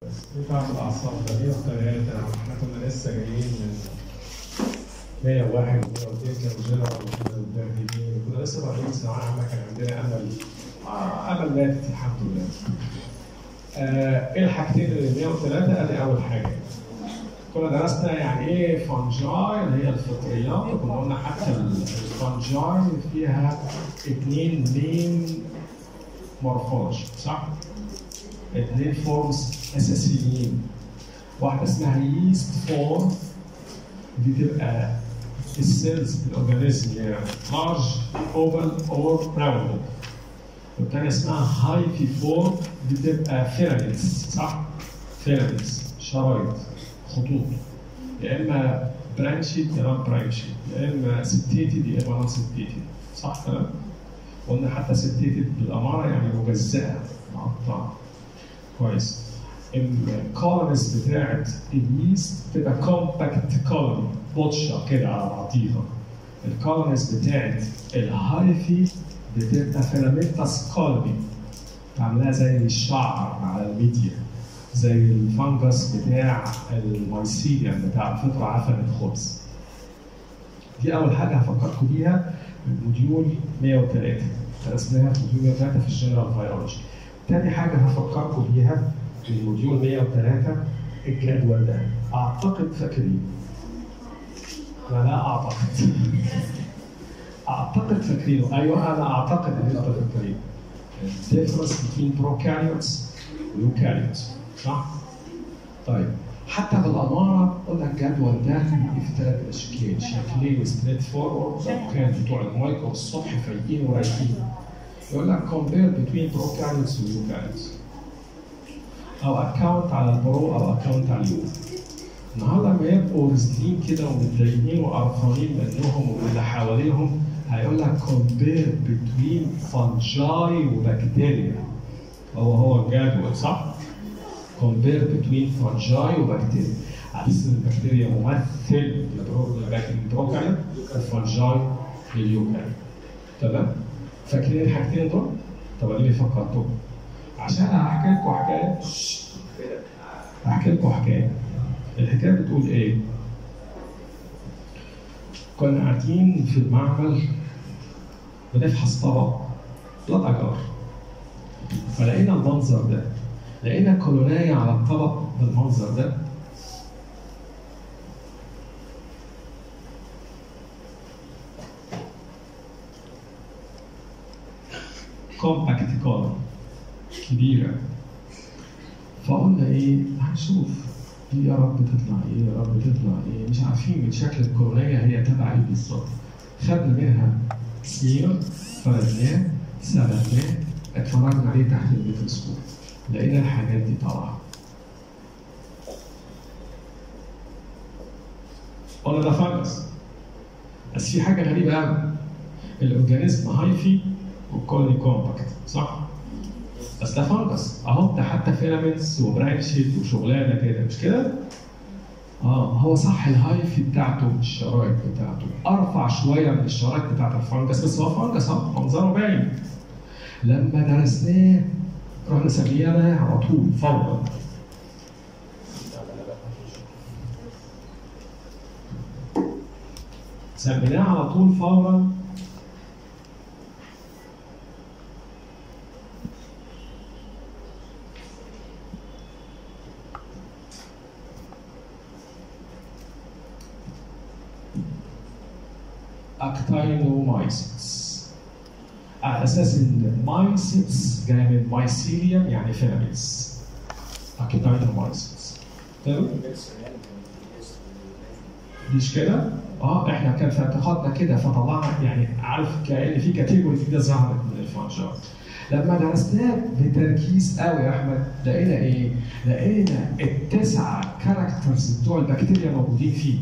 تعب الأعصاب ده 103 احنا كنا لسه جايين من 101 و102 كانوا جنرال وكنا متدربين كنا لسه رايحين ثانوية عامة كان عندنا أمل آه، أمل ماتت الحمد لله. آه، إيه الحاجتين اللي 103 أدي أول حاجة. كنا درسنا يعني ايه فانجاي اللي هي الفطريات وكنا قلنا حتى الفانجاي فيها اثنين مين مورفولوجي صح؟ اثنين فورمز اساسيين واحده اسمها ييست فورم دي تبقى السيلز الاورجانيزم يعني لارج اوفال اور راوند والثانيه اسمها هايفي فورم دي تبقى فيراميدز صح؟ فيراميدز شرايط خطوط يا اما برانشيد يا اما برانشيد يا اما ستيتد يا اما نون ستيتد صح كلام؟ قلنا حتى ستيتد بالاماره يعني مجزاه مقطعه كويس الكولونز بتاعت اليست بتبقى كومباكت كولوني بوتشة كده على بعضيها الكولونز بتاعت الهايفي بتبقى فيلامنتاس كولوني عاملاها زي الشعر على الميديا زي الفنجس بتاع المايسيليوم بتاع الفطرة عفن الخبز دي أول حاجة هفكركم بيها الموديول 103 درسناها في موديول 103 في الجنرال فيرولوجي تاني حاجة هفكركم بيها في الموديول 103 الجدول ده أعتقد فاكرين أنا لا أعتقد أعتقد فاكرينه أيوه أنا أعتقد إن أنتوا فاكرينه difference between prokaryotes ويوكاريوتس صح؟ طيب حتى بالأمارة قلنا الجدول ده في ثلاث أشكال شكلين ستريت فورورد لو كان بتوع المايكرو الصبح فايقين ورايقين يقول لك compare between prokaryotes ويوكاريوتس أو أكونت على البرو أو أكونت على اليو النهارده لما يبقوا رزقين كده ومتضايقين وقرفانين منهم ومن اللي حواليهم هيقول لك compare between fungi وبكتيريا هو هو الجدول صح؟ compare between fungi وبكتيريا على اساس ان البكتيريا ممثل للبروكاريوت والفنجاي لليوكاريوت تمام؟ فاكرين الحاجتين دول؟ طب اديني فكرتكم عشان هحكي لكم حكايه هحكي لكم حكايه الحكايه بتقول ايه؟ كنا قاعدين في المعمل بنفحص طبق ثلاث اجار فلقينا المنظر ده لقينا كولوناية على الطبق بالمنظر ده كومباكت كولون كبيرة فقلنا ايه هنشوف دي يا رب تطلع ايه يا رب تطلع ايه مش عارفين من شكل الكولونية هي تبع ايه بالظبط خدنا منها سيرة فردناه سردناه اتفرجنا عليه تحت الميكروسكوب لقينا الحاجات دي طالعه قلنا ده فانجس بس في حاجه غريبه قوي الاورجانيزم هايفي والكولوني كومباكت صح؟ بس ده فانجس اهو ده حتى فيلامنتس وبرانشيت وشغلانه كده مش كده؟ اه هو صح الهايفي بتاعته الشرايط بتاعته ارفع شويه من الشرايط بتاعت الفانجس بس هو فانجس اهو منظره باين لما درسناه رحنا سميناه على طول فورا سميناه على طول فورا اكتاينومايسيتس على اساس ان مايسيتس جاي من مايسيليوم يعني فيلامنتس اكتاينومايسيتس تمام مش كده؟ اه احنا كان في اعتقادنا كده فطلعنا يعني عارف كان في كاتيجوري كده ظهرت من الفانجا لما درسناه بتركيز قوي يا احمد لقينا ايه؟ لقينا التسعه كاركترز بتوع البكتيريا موجودين فيه.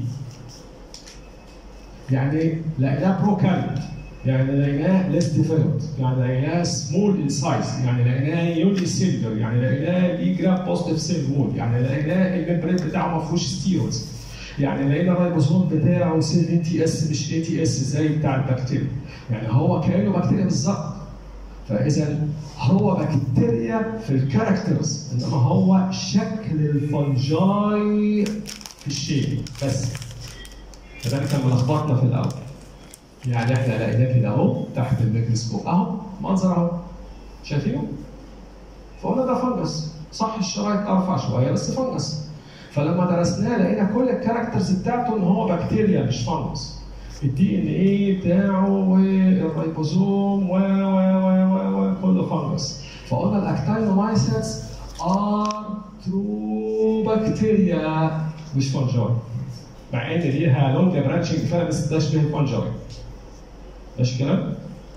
يعني لقيناه بروكاريوت يعني لقيناه ليس ديفلوبد يعني لقيناه سمول ان سايز يعني لقيناه يوني سيلفر يعني لقيناه ليه جرام بوزيتيف سيل وول يعني لقيناه الممبرين بتاعه ما فيهوش ستيرويدز يعني لقينا الريبوسوم بتاعه سيل ان تي اس مش اي تي اس زي بتاع البكتيريا يعني هو كانه بكتيريا بالظبط فاذا هو بكتيريا في الكاركترز انما هو شكل الفنجاي في الشيء بس فده كان ملخبطنا في الاول يعني احنا لقيناه كده اهو تحت الميكروسكوب اهو منظر اهو شايفينه؟ فقلنا ده فنجس صح الشرايط ارفع شويه بس فنجس فلما درسناه لقينا كل الكاركترز بتاعته ان هو بكتيريا مش فنجس الدي ان ايه بتاعه والريبوزوم و و و و و كله فنجس فقلنا الاكتينومايسيتس ار ترو بكتيريا مش فنجاي مع ان ليها لونج برانشنج فعلا بس ده شبه الفنجاي ماشي الكلام؟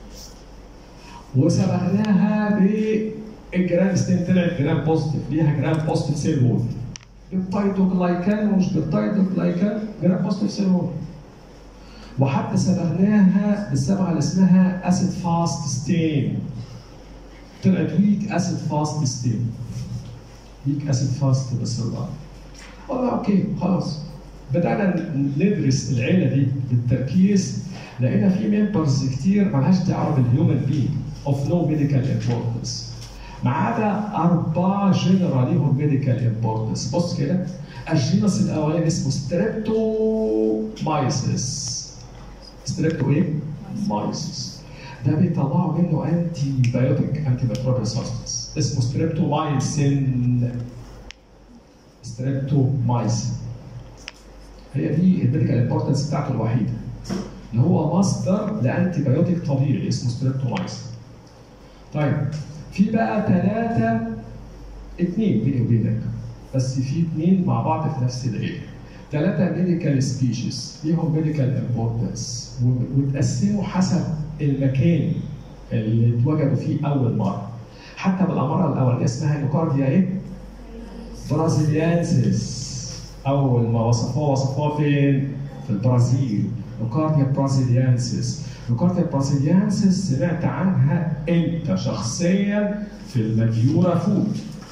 وسبقناها بالجرام ستين طلعت جرام بوزيتيف ليها جرام بوزيتيف سيل وول بالتايدوجلايكان ومش بالتايدوجلايكان جرام بوزيتيف سيل وول وحتى سبقناها بالصبغه اللي اسمها اسيد فاست ستين طلعت ويك اسيد فاست ستين ويك اسيد فاست بس والله اوكي خلاص بدانا ندرس العيله دي بالتركيز لقينا في ممبرز كتير مالهاش دعوه بالهيومن بينج اوف نو ميديكال امبورتنس ما عدا اربعه جنرال ليهم ميديكال امبورتنس بص كده الجينس الاولاني اسمه ستريبتومايسيس ستريبتو ايه؟ مايسيس ده بيطلعوا منه انتي بايوتيك انتي ميكروبيال سبستنس اسمه ستريبتومايسين ستريبتومايسين هي دي الميديكال امبورتنس بتاعته الوحيده اللي هو مصدر لانتي بايوتيك طبيعي اسمه ستريبتومايسين طيب في بقى ثلاثة اثنين بيني وبينك بس في اثنين مع بعض في نفس العيلة ثلاثة ميديكال سبيشيز ليهم ميديكال امبورتنس وتقسموا حسب المكان اللي اتوجدوا فيه أول مرة حتى بالأمارة الأولانية اسمها نوكارديا إيه؟ برازيليانسيس أول ما وصفوها وصفوها فين؟ في البرازيل نوكارديا برازيليانسيس نوكارديا برازيليانسيس سمعت عنها أنت شخصيا في المديورا فود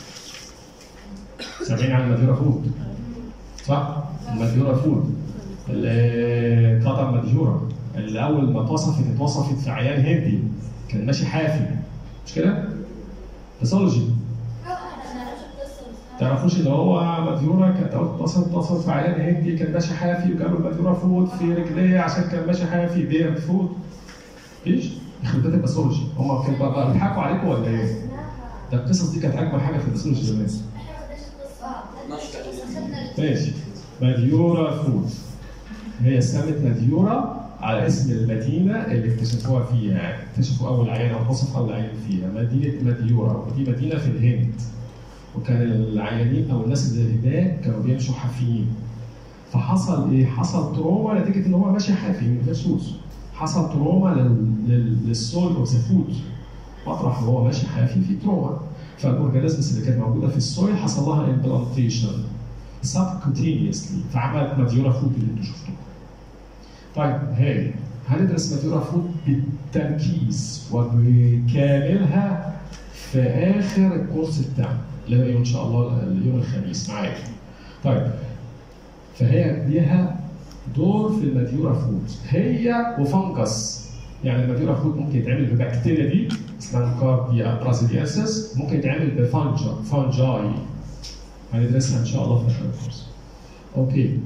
سامعين عن المديورا فود صح؟ المديورا فود اللي قطع مديورا اللي اول ما اتوصفت اتوصفت في عيان هندي كان ماشي حافي مش كده؟ باثولوجي تعرفوش ان هو مديورا كانت اتصلت اتصلت في عيان هندي كان ماشي حافي وجابوا المديورا فود في رجليه عشان كان ماشي حافي بيرد فود مفيش؟ يخرب بيت الباثولوجي هم كانوا بقى بيضحكوا عليكم ولا ايه؟ ده القصص دي كانت اجمل حاجه في الباثولوجي زمان ماشي مديورا فود هي سمت مديورا على اسم المدينة اللي اكتشفوها فيها اكتشفوا أول عيان أو وصف أول عيان فيها مدينة مديورا ودي مدينة في الهند وكان العيانين أو الناس اللي هناك كانوا بيمشوا حافيين فحصل إيه؟ حصل تروما نتيجة إن هو ماشي حافي من غير سوس حصل تروما لل... لل... للسول أوف ذا فود مطرح ما هو ماشي حافي في تروما فالاورجانيزمز اللي كانت موجوده في السويل حصل لها امبلانتيشن سبكوتينيوسلي فعملت مديورا فود اللي انتم شفتوه. طيب هاي هندرس مديورا فود بالتركيز وبكاملها في اخر الكورس بتاعنا اللي هو يوم ان شاء الله اليوم الخميس معايا. طيب فهي ليها دور في المديورا فود هي وفنجس يعني المديورا فود ممكن يتعمل ببكتيريا دي اسمها كارديا برازيليانسيس ممكن يتعمل بفانجا فانجاي هندرسها ان شاء الله في اخر الكورس. اوكي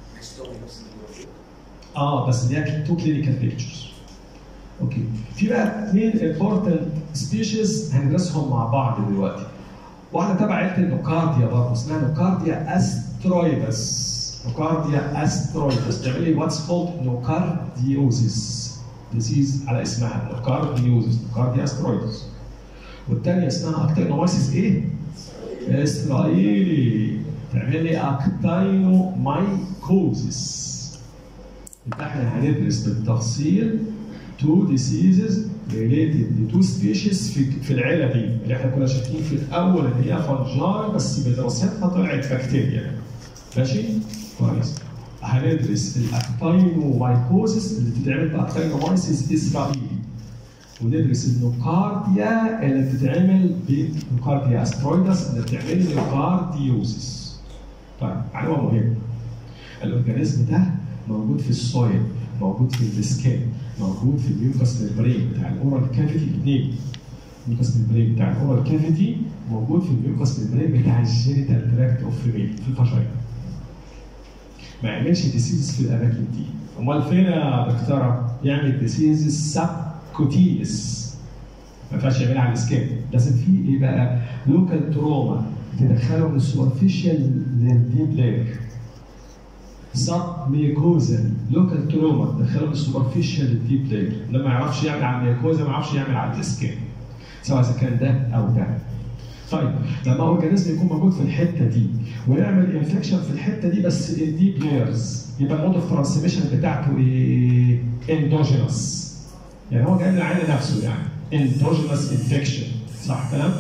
اه بس ليها تو كلينيكال بيكتشرز. اوكي في بقى اثنين امبورتنت سبيشيز هندرسهم مع بعض دلوقتي. واحده تبع عيله النوكارديا برضه اسمها نوكارديا استرويدس. نوكارديا استرويدس بتعمل لي واتس كولد نوكارديوزيس. ديزيز على اسمها نوكارديوزيس نوكارديا استرويدس. والثانيه اسمها اكتينومايسيس ايه؟ اسرائيلي تعمل لي اكتاينو مايكوزيس يبقى احنا هندرس بالتفصيل تو ديسيزز ريليتد لتو سبيشيز في في العيله دي اللي احنا كنا شايفين في الاول ان هي فنجاي بس بدراستها طلعت بكتيريا ماشي؟ كويس هندرس الاكتاينو مايكوزيس اللي بتتعمل باكتاينومايسيس اسرائيلي وندرس النوكارديا اللي بتتعمل بنوكارديا استرويدس اللي بتعمل نوكارديوزيس. طيب معلومه مهمه. الاورجانيزم ده موجود في السويل، موجود في السكين، موجود في الميوكس ميمبرين بتاع الاورال كافيتي الاثنين. الميوكس ممبرين بتاع الاورال كافيتي موجود في الميوكس ممبرين بتاع الجينيتال تراكت اوف فيميل في الفاجينا ما يعملش ديسيزز في الاماكن دي امال فين يا دكتوره يعمل ديسيزز سبكوتينس ما ينفعش يعملها على السكين لازم في ايه بقى لوكال تروما تدخله من السوبرفيشال للديب لاير سب ميكوزا لوكال تروما تدخله من السوبرفيشال للديب لاير لما ما يعرفش يعمل على الميكوزا ما يعرفش يعمل على السكين سواء اذا كان ده او ده طيب لما اورجانيزم يكون موجود في الحته دي ويعمل انفكشن في الحته دي بس الديب لايرز يبقى المود اوف ترانسميشن بتاعته ايه؟ اندوجينوس يعني هو جاي من العين نفسه يعني اندوجينوس انفكشن صح كلام؟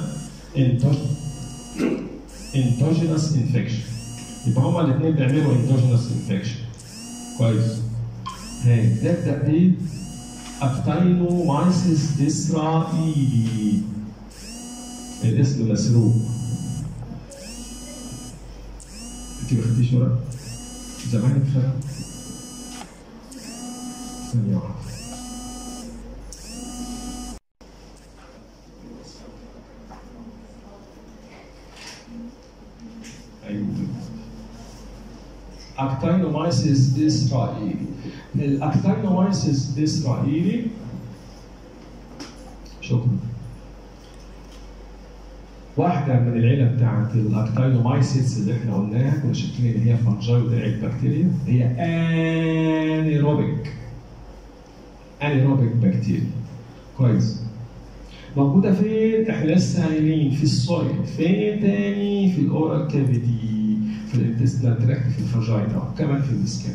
اندوجينوس انفكشن يبقى هما الاثنين بيعملوا اندوجينوس انفكشن كويس هاي نبدا بايه؟ اكتاينومايسيس اسرائيلي الاسم مسروق انت ما خدتيش ورق؟ زمانك خد ثانية واحدة أيوة اكتاينومايسيس اسرائيلي الاكتاينومايسيس اسرائيلي شكرا واحدة من العيلة بتاعت الاكتاينومايسيتس اللي احنا قلناها كنا شايفين ان هي فانجاي ودرعية بكتيريا هي انيروبيك انيروبيك بكتيريا كويس موجودة فين؟ احنا لسه قايلين في السويل فين تاني؟ في الاورال كافيتي في الانتستينال تراكت في الفاجينا وكمان في السكان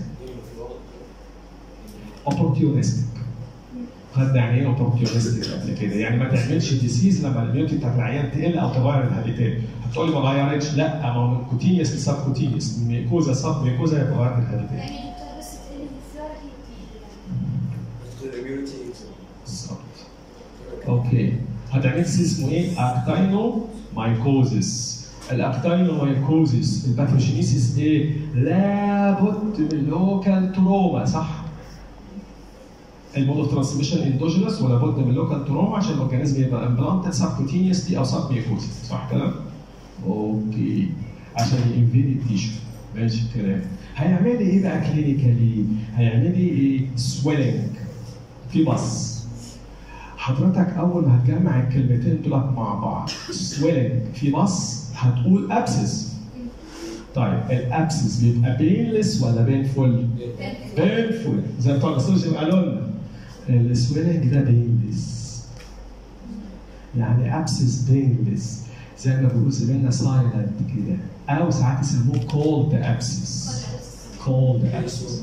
اوبورتيونستيك خدنا يعني ايه اوبورتيونستيك قبل كده يعني ما تعملش ديسيز لما الاميونتي بتاعت العيان تقل او تغير الهابيتات هتقول لي ما غيرتش لا ما هو من كوتينيوس لسب كوتينيوس من ميكوزا سب ميكوزا يبقى غيرت الهابيتات يعني دكتور بس تقلي الفلورا هي الاميونيتي بالظبط اوكي هتعمل اسمه ايه؟ اكتاينو مايكوزيس الاكتاينو مايكوزيس الباثوجينيسيس ايه؟ لابد من لوكال تروما صح؟ المود اوف ترانسميشن اندوجينس ولا بد من لوكال تروما عشان الاورجانيزم يبقى امبلانتد سبكوتينيوسلي او سب ميكوزيس صح كلام؟ اوكي عشان ينفيد التيشو ماشي الكلام هيعمل لي ايه بقى كلينيكالي؟ هيعمل لي ايه؟ سويلنج في بص حضرتك اول ما هتجمع الكلمتين دول مع بعض سويلنج في بص هتقول ابسس طيب الابسس بيبقى بينلس ولا بينفول؟ بينفول زي بتوع الاسولوجي قالوا لنا السويلنج ده بينلس يعني ابسس بينلس زي ما بيقول زميلنا سايلنت كده او ساعات يسموه كولد ابسس كولد ابسس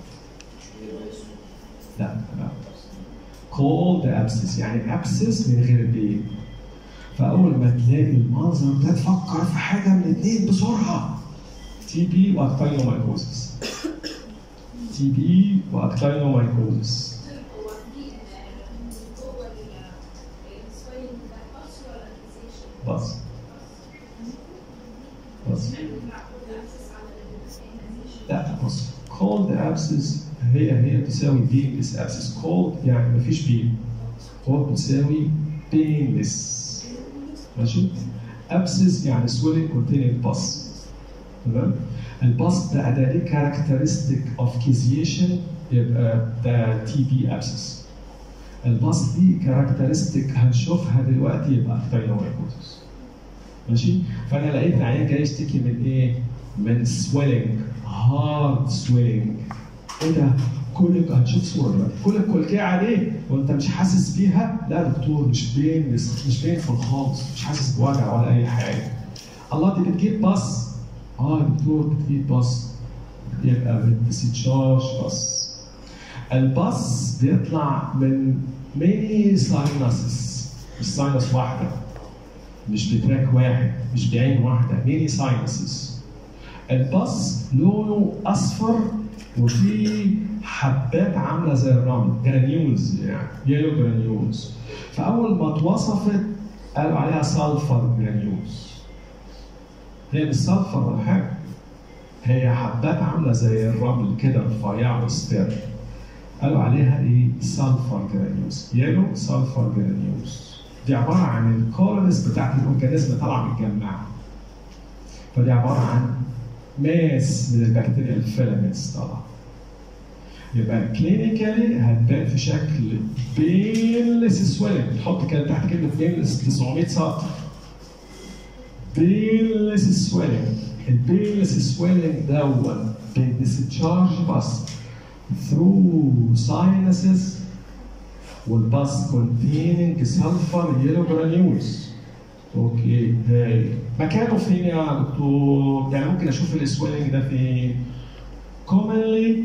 لا لا كولد ابسس يعني ابسس من غير بين فاول ما تلاقي المنظر ده تفكر في حاجه من الاثنين بسرعه تي بي واكتاينومايكوزس تي بي واكتاينومايكوزس هو في جوه السويلنج ده بس ولا الانفكشن؟ بس بس لا بص كولد ابسس هي هي تساوي بينلس ابسس كولد يعني مفيش بين كولد بتساوي بينلس ماشي ابسس يعني swelling containing pus تمام الباس ده ده ليه كاركترستيك اوف كيزيشن يبقى ده تي بي ابسس الباس دي كاركترستيك هنشوفها دلوقتي يبقى اكتاينومايكوزس ماشي فانا لقيت العيان جاي يشتكي من ايه؟ من swelling هارد swelling ايه ده؟ كل هتشوف صوره دلوقتي كل الكلكعه دي وانت مش حاسس بيها لا يا دكتور مش بين مش بين في خالص مش حاسس بوجع ولا اي حاجه الله دي بتجيب باص اه يا دكتور بتجيب باص يبقى بتستشارج باص الباص بيطلع من ميني ساينسز مش ساينس واحده مش بتراك واحد مش بعين واحده ميني ساينسز الباص لونه اصفر وفي حبات عامله زي الرمل جرانيولز يعني يلو جرانيولز فاول ما اتوصفت قالوا عليها سلفر جرانيولز هي مش سلفر ولا حاجه هي حبات عامله زي الرمل كده رفيعه وستير قالوا عليها ايه سلفر جرانيولز يلو سلفر جرانيولز دي عباره عن الكولونز بتاعت الاورجانيزم طالعه متجمعه فدي عباره عن ماس من البكتيريا الفيلامنتس طالعه يبقى كلينيكالي هتبان في شكل بينلس سويلنج تحط كده تحت كلمه بينلس 900 سطر بينلس سويلنج البينلس سويلنج دوت بيديسشارج بس through sinuses والباس containing sulfur yellow granules اوكي هاي مكانه فين يا دكتور؟ يعني ممكن اشوف السويلنج ده فين؟ commonly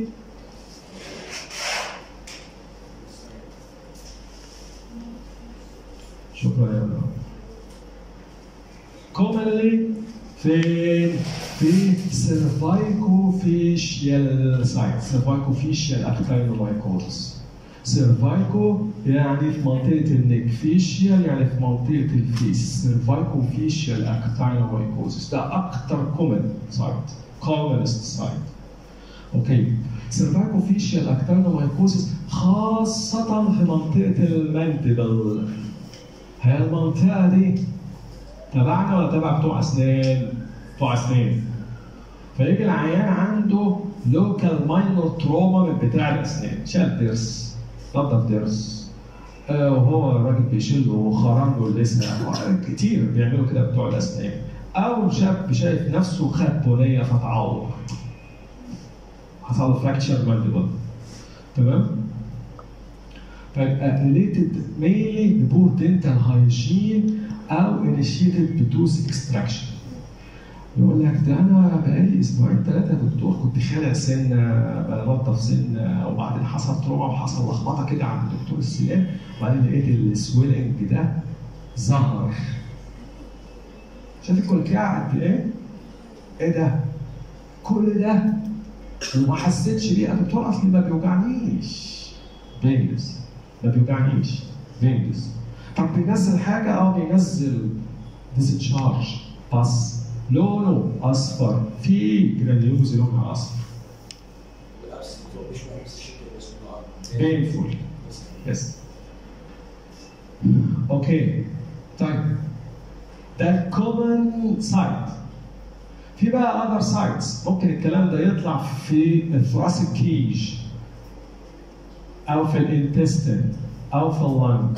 شكرا يا ابني commonly فين؟ في cervicofacial site cervicofacial actinomycosis سيرفايكو يعني في منطقة النك فيشيال يعني في منطقة الفيس سيرفايكو فيشيال اكتاينومايكوزيس ده أكتر كومن سايت كومنست سايت أوكي سيرفايكو فيشيال اكتاينومايكوزيس خاصة في منطقة المنتبل هي المنطقة دي تبعنا ولا تبع بتوع أسنان؟ بتوع أسنان فيجي العيان عنده لوكال ماينور تروما من بتاع الأسنان شال ضرس نظف ضرس آه وهو الراجل بيشيل وخرم له اللسه كتير بيعملوا كده بتوع الاسنان او شاب شايف نفسه خد بنيه فتعور حصل له فراكشر مانديبل تمام فيبقى ريليتد مينلي ببور دنتال هايجين او انيشيتد بدوز اكستراكشن يقول لك ده انا بقالي اسبوعين ثلاثه يا دكتور كنت خالع سنه بنظف سنه وبعدين حصل تروما وحصل لخبطه كده عند دكتور السنان وبعدين لقيت السويلنج ده ظهر شايف الكلكعه قد ايه؟ ايه ده؟ كل ده وما حسيتش بيه يا دكتور اصلي ما بيوجعنيش فينجز ما بيوجعنيش فينجز طب بينزل حاجه اه بينزل ديسشارج بس لونه اصفر في جرانيولز لونها اصفر بالعكس الدكتور مش مهم بس الشكل بس painful يس اوكي طيب ده common site في بقى other sites ممكن الكلام ده يطلع في الثوراسيك كيج او في الانتستين او في اللنج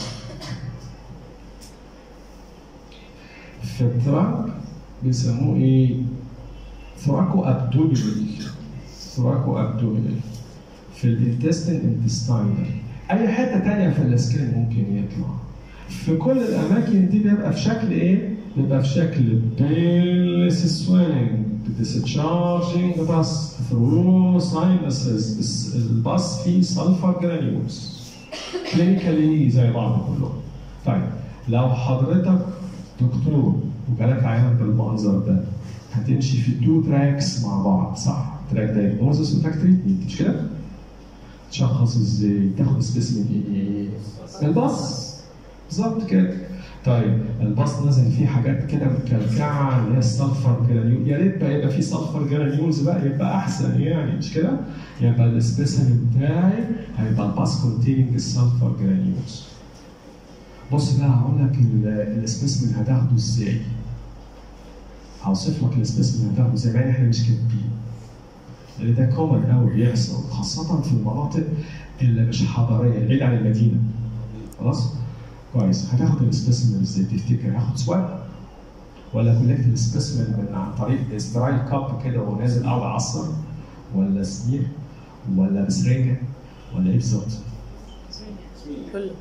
في الترانك بيسموه ايه؟ ثوراكو ابدومينال ثوراكو ابدومينال في الانتستين انتستاينال اي حته تانية في السكين ممكن يطلع في كل الاماكن دي بيبقى في شكل ايه؟ بيبقى في شكل بيلس سويلنج discharging بس through sinuses الباص فيه سلفر جرانيولز كلينيكالي زي بعض كلهم طيب لو حضرتك دكتور وجالك عيان بالمنظر ده هتمشي في التو تراكس مع بعض صح؟ تراك دايجنوزس وتراك تريتمنت مش كده؟ تشخص ازاي؟ تاخد سبيسمن ايه؟ الباص بالظبط كده طيب الباص نازل فيه حاجات كده مكلكعه اللي هي السلفر جرانيول يا ريت بقى يبقى فيه سلفر جرانيولز بقى يبقى احسن يعني مش كده؟ يبقى السبيسمن بتاعي هيبقى الباص كونتيننج السلفر جرانيولز بص بقى هقول لك السبيسمن هتاخده ازاي هوصف لك السبيسمن هتاخده ازاي مع ان احنا مش كاتبين لان ده كومن قوي بيحصل خاصه في المناطق اللي مش حضاريه بعيد عن المدينه خلاص كويس هتاخد السبيسمن ازاي تفتكر هاخد سواب ولا كولكت السبيسمن من عن طريق سترايل كاب كده ونازل اقعد اعصر ولا سمير ولا بسرنجه ولا ايه بالظبط؟ كله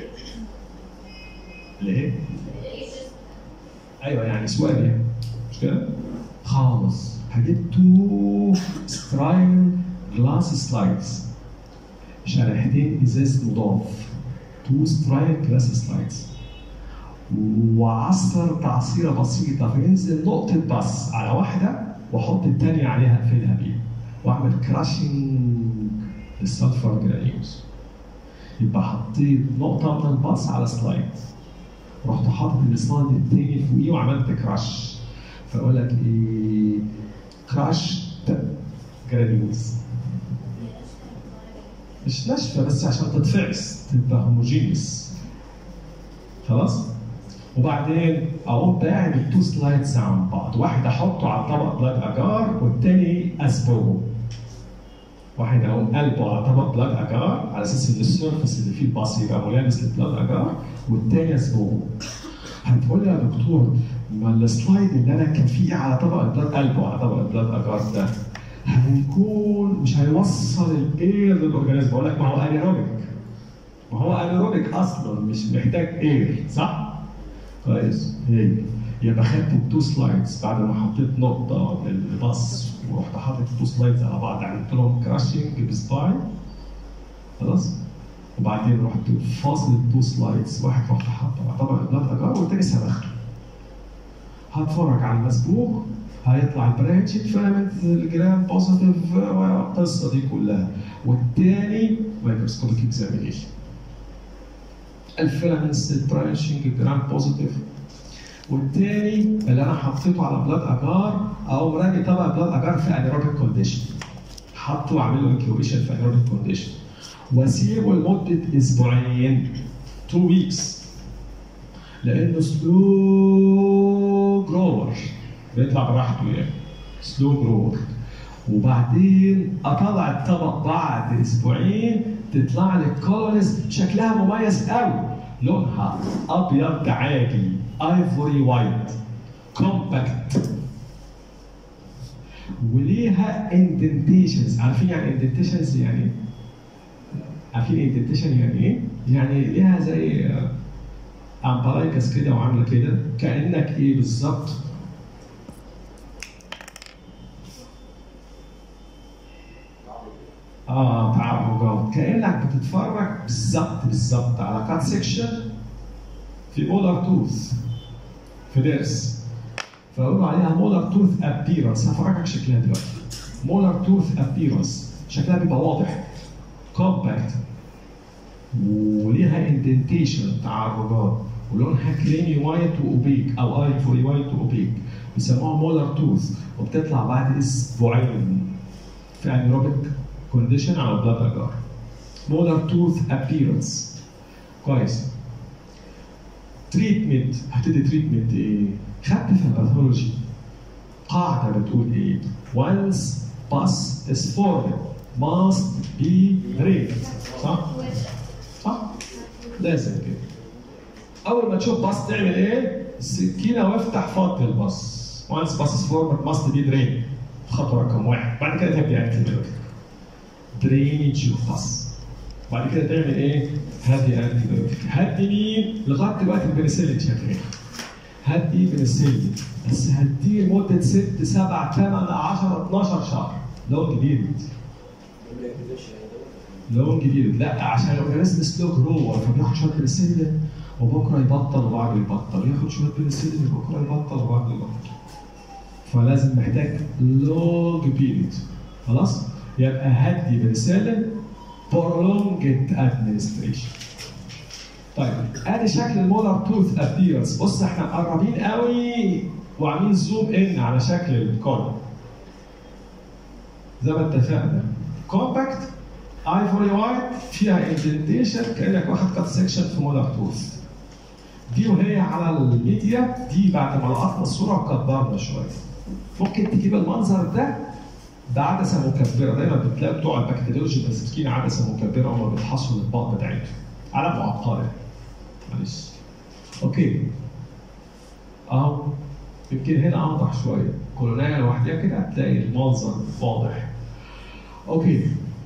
ليه؟ ايوه يعني سؤال يعني مش كده؟ خالص هجيب تو سترايل جلاس سلايدز شريحتين ازاز مضاف تو سترايل جلاس سلايدز وعصر تعصيره بسيطه فينزل نقطه بس على واحده واحط الثانيه عليها اقفلها بيها واعمل كراشنج للسلفر جرانيوز يبقى حطيت نقطه من الباص على سلايد رحت حاطط السلايد التاني فوقيه وعملت كراش فاقول لك ايه كراش جرانيولز مش ناشفه بس عشان تتفعس تبقى هوموجينيوس خلاص وبعدين اقوم باعد التو سلايدز عن بعض واحد احطه على طبق بلاد اجار والتاني اسبوه واحد اقوم قلبه على طبق بلاد اجار على اساس ان السيرفس اللي فيه الباص يبقى ملامس للبلاد اجار والتاني اسبوه هتقول لي يا دكتور ما السلايد اللي انا كان فيه على طبق البلاد قلبه على طبق البلاد اجار ده هيكون مش هيوصل الاير للاورجانيزم بقول لك ما هو انيروبيك ما هو انيروبيك اصلا مش محتاج اير صح؟ كويس هي يبقى خدت التو سلايدز بعد ما حطيت نقطه للباص ورحت حاطط التو سلايدز على بعض عملت لهم كراشنج بصباعي خلاص وبعدين رحت فاصل التو سلايدز واحد رحت حاطه على طبق البلاد اجار والتاني سبخته هتفرج على المسبوق هيطلع البرانش فاهم الجرام بوزيتيف القصه دي كلها والتاني مايكروسكوبيك اكزامينيشن الفيلامنتس البرانشنج جرام بوزيتيف والتاني اللي انا حطيته على بلاد اجار او رامي طبق بلاد اجار في انيروبيك كونديشن حطه واعمل له انكيوبيشن في انيروبيك كونديشن واسيبه لمده اسبوعين 2 ويكس لانه سلو جروور بيطلع براحته يعني سلو جروور وبعدين اطلع الطبق بعد اسبوعين تطلع لي الكولونز شكلها مميز قوي لونها ابيض عادي ايفوري وايت كومباكت وليها اندنتيشنز عارفين يعني اندنتيشنز يعني إيه؟ عارفين اندنتيشن يعني ايه؟ يعني ليها زي امبلايكس كده وعامله كده كانك ايه بالظبط اه تعرجات كانك بتتفرج بالظبط بالظبط على كات سيكشن في مولر توث في ضرس فيقولوا عليها مولر توث ابيرنس هفرجك شكلها دلوقتي مولر توث ابيرنس شكلها بيبقى واضح كومباكت وليها اندنتيشن تعرجات ولونها كريمي وايت واوبيك او ايفوري وايت واوبيك بيسموها مولر توث وبتطلع بعد اسبوعين في انيروبيك كونديشن على البلاد اجار مولر توث ابيرنس كويس تريتمنت هتدي تريتمنت ايه؟ خدت في الباثولوجي قاعده بتقول ايه؟ once pus is formed must be raped صح؟ صح؟ لازم كده اول ما تشوف باص تعمل ايه؟ السكينه وافتح فض الباص once pus is formed must be drained خطوه رقم واحد بعد كده تبدا انتيبيوتيك درينج اوف باص بعد كده تعمل ايه؟ هدي انتيبيوتيك هدي مين؟ لغايه دلوقتي البنسلين شغال هدي بنسلين بس هديه لمده 6 7 8 10 12 شهر لو جديد لون جديد لا عشان الاورجانيزم سلو جروور فبياخد شويه بنسلين وبكره يبطل وبعده يبطل ياخد شويه بنسلين وبكره يبطل وبعده يبطل فلازم محتاج لونج بيريد خلاص يبقى هدي بنسلين prolonged administration طيب ادي شكل المولر توث ابيرنس بص احنا قربين قوي وعاملين زوم ان على شكل الكون زي ما اتفقنا كومباكت ايفوري وايت فيها اندنتيشن كانك واخد كات سكشن في مولر توث دي وهي على الميديا دي بعد ما لقطنا الصوره وكبرنا شويه ممكن تجيب المنظر ده ده عدسه مكبره دايما بتلاقي بتوع البكتيريولوجي ماسكين عدسه مكبره وما بيفحصوا الاطباق بتاعتهم على معقده معلش اوكي اهو يمكن هنا اوضح شويه كولونيا لوحدها كده هتلاقي المنظر واضح اوكي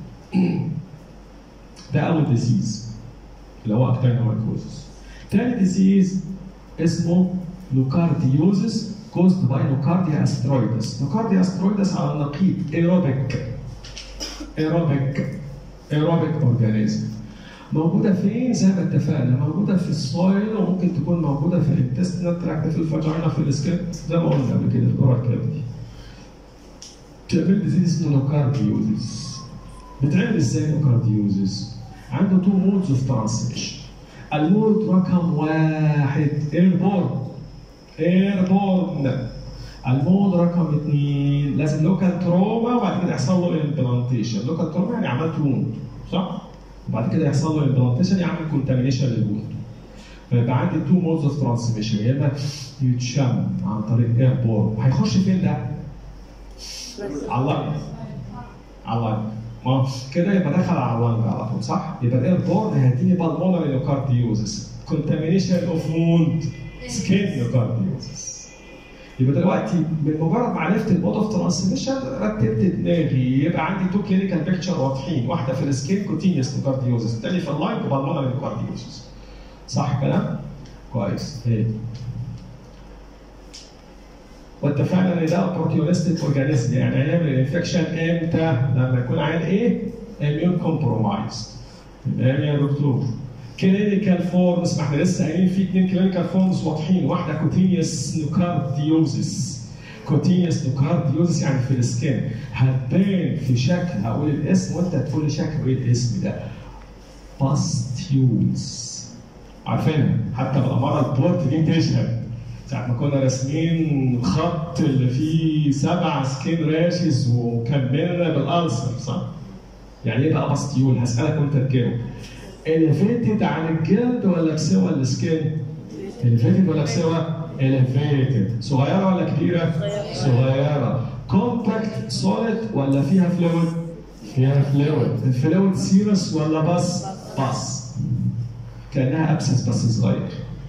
ده اول ديزيز اللي هو اكتينومايكوزس تاني ديزيز اسمه نوكارديوزس caused by nocardia asteroides. Nocardia asteroides على النقيض aerobic aerobic aerobic organism. موجودة فين؟ زي ما اتفقنا موجودة في السويل وممكن تكون موجودة في الانتستينال تراكت في الفاجينا في السكن زي ما قلنا قبل كده في الأورال كافيتي. تعمل ديزيز اسمه نوكارديوزس. بتعمل ازاي نوكارديوزس؟ عنده تو مودز اوف ترانسميشن. المود رقم واحد ايربورن ايربورن المود رقم اثنين لازم لوكال تروما وبعد كده يحصل له امبلانتيشن لوكال تروما يعني عملت ووند صح؟ وبعد كده يحصل له امبلانتيشن يعمل كونتامينيشن للوند فيبقى عندي تو مودز اوف ترانسميشن يا اما يتشم عن طريق اير بور هيخش فين ده؟ على اللنج على اللنج ما كده يبقى دخل على اللنج على طول صح؟ يبقى الاير بور هيديني بالمونري نيوكارديوزس كونتامينيشن اوف ووند سكين نيوكارديوزس يبقى دلوقتي من مجرد ما عرفت المود اوف ترانسميشن رتبت دماغي يبقى عندي تو كلينيكال بيكتشر واضحين واحده في السكين كوتينيوس نيوكارديوزس الثانيه في اللاين بالمونري نيوكارديوزس صح كلام؟ كويس هي واتفقنا ان ده بروتيونستيك اورجانيزم يعني هيعمل الانفكشن امتى؟ لما يكون عين ايه؟ اميون كومبرومايز تمام يا دكتور كلينيكال فورمز ما احنا لسه قايلين في اثنين كلينيكال فورمز واضحين واحده كوتينيوس نوكارديوزس كوتينيوس نوكارديوزس يعني في السكين هتبان في شكل هقول الاسم وانت تقول لي شكله ايه الاسم ده باستيولز عارفينها حتى بالاماره البورت دي تشهد ساعة ما كنا راسمين الخط اللي فيه سبع سكين راشز وكملنا بالالسر صح؟ يعني ايه بقى باستيول؟ هسألك وانت تجاوب. اليفيتد عن الجلد ولا كسوة السكين؟ اليفيتد ولا كسوة؟ اليفيتد صغيرة ولا كبيرة؟ صغيرة كومباكت سوليد ولا فيها فلويد؟ فيها فلويد الفلويد سيرس ولا بس؟ بس كأنها أبسس بس صغير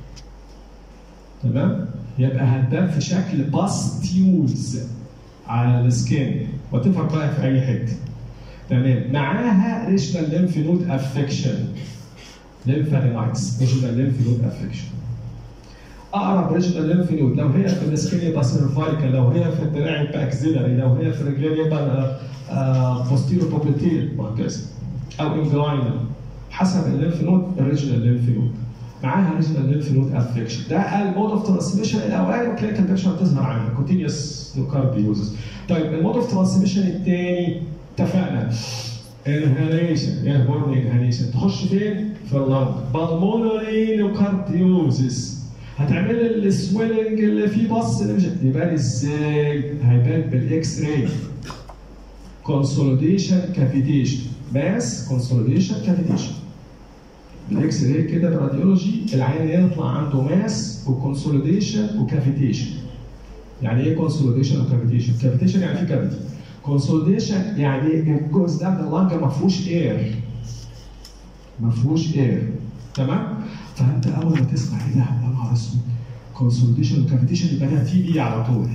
تمام؟ يبقى هتبان في شكل باستيولز على السكين وتفرق بقى في أي حتة تمام معاها ريجنال ليمف نود افكشن ليمفادينايتس ريجنال ليمف نود افكشن اقرب ريجنال ليمف نود لو هي في السكين يبقى سيرفايكال لو هي في الدراع يبقى اكزيلري لو هي في الرجلين يبقى بوستيرو بوبليتيل وهكذا او انجلاينال حسب الليمف نود الريجنال ليمف نود معاها ريجنال ليمف نود افكشن ده المود اوف ترانسميشن الاوائل والكلينيكال بيكشر هتظهر عنها كونتينيوس نوكارديوزس طيب المود اوف ترانسميشن الثاني اتفقنا انهاليشن ايه بورن انهاليشن تخش فين؟ في اللنج بالمونري نوكارديوزس هتعمل لي السويلنج اللي فيه بص اللي مش يبان ازاي؟ هيبان بالاكس راي كونسوليديشن كافيتيشن ماس كونسوليديشن كافيتيشن بالاكس راي كده بالراديولوجي العين يطلع عنده ماس وكونسوليديشن وكافيتيشن يعني ايه كونسوليديشن وكافيتيشن؟ كافيتيشن يعني في كافيتي كونسوليديشن يعني الجزء ده من اللنج ما فيهوش اير ما فيهوش اير تمام فانت اول ما تسمع ايه ده يا نهار اسود كونسوليديشن وكافيتيشن يبقى ده تي بي على طول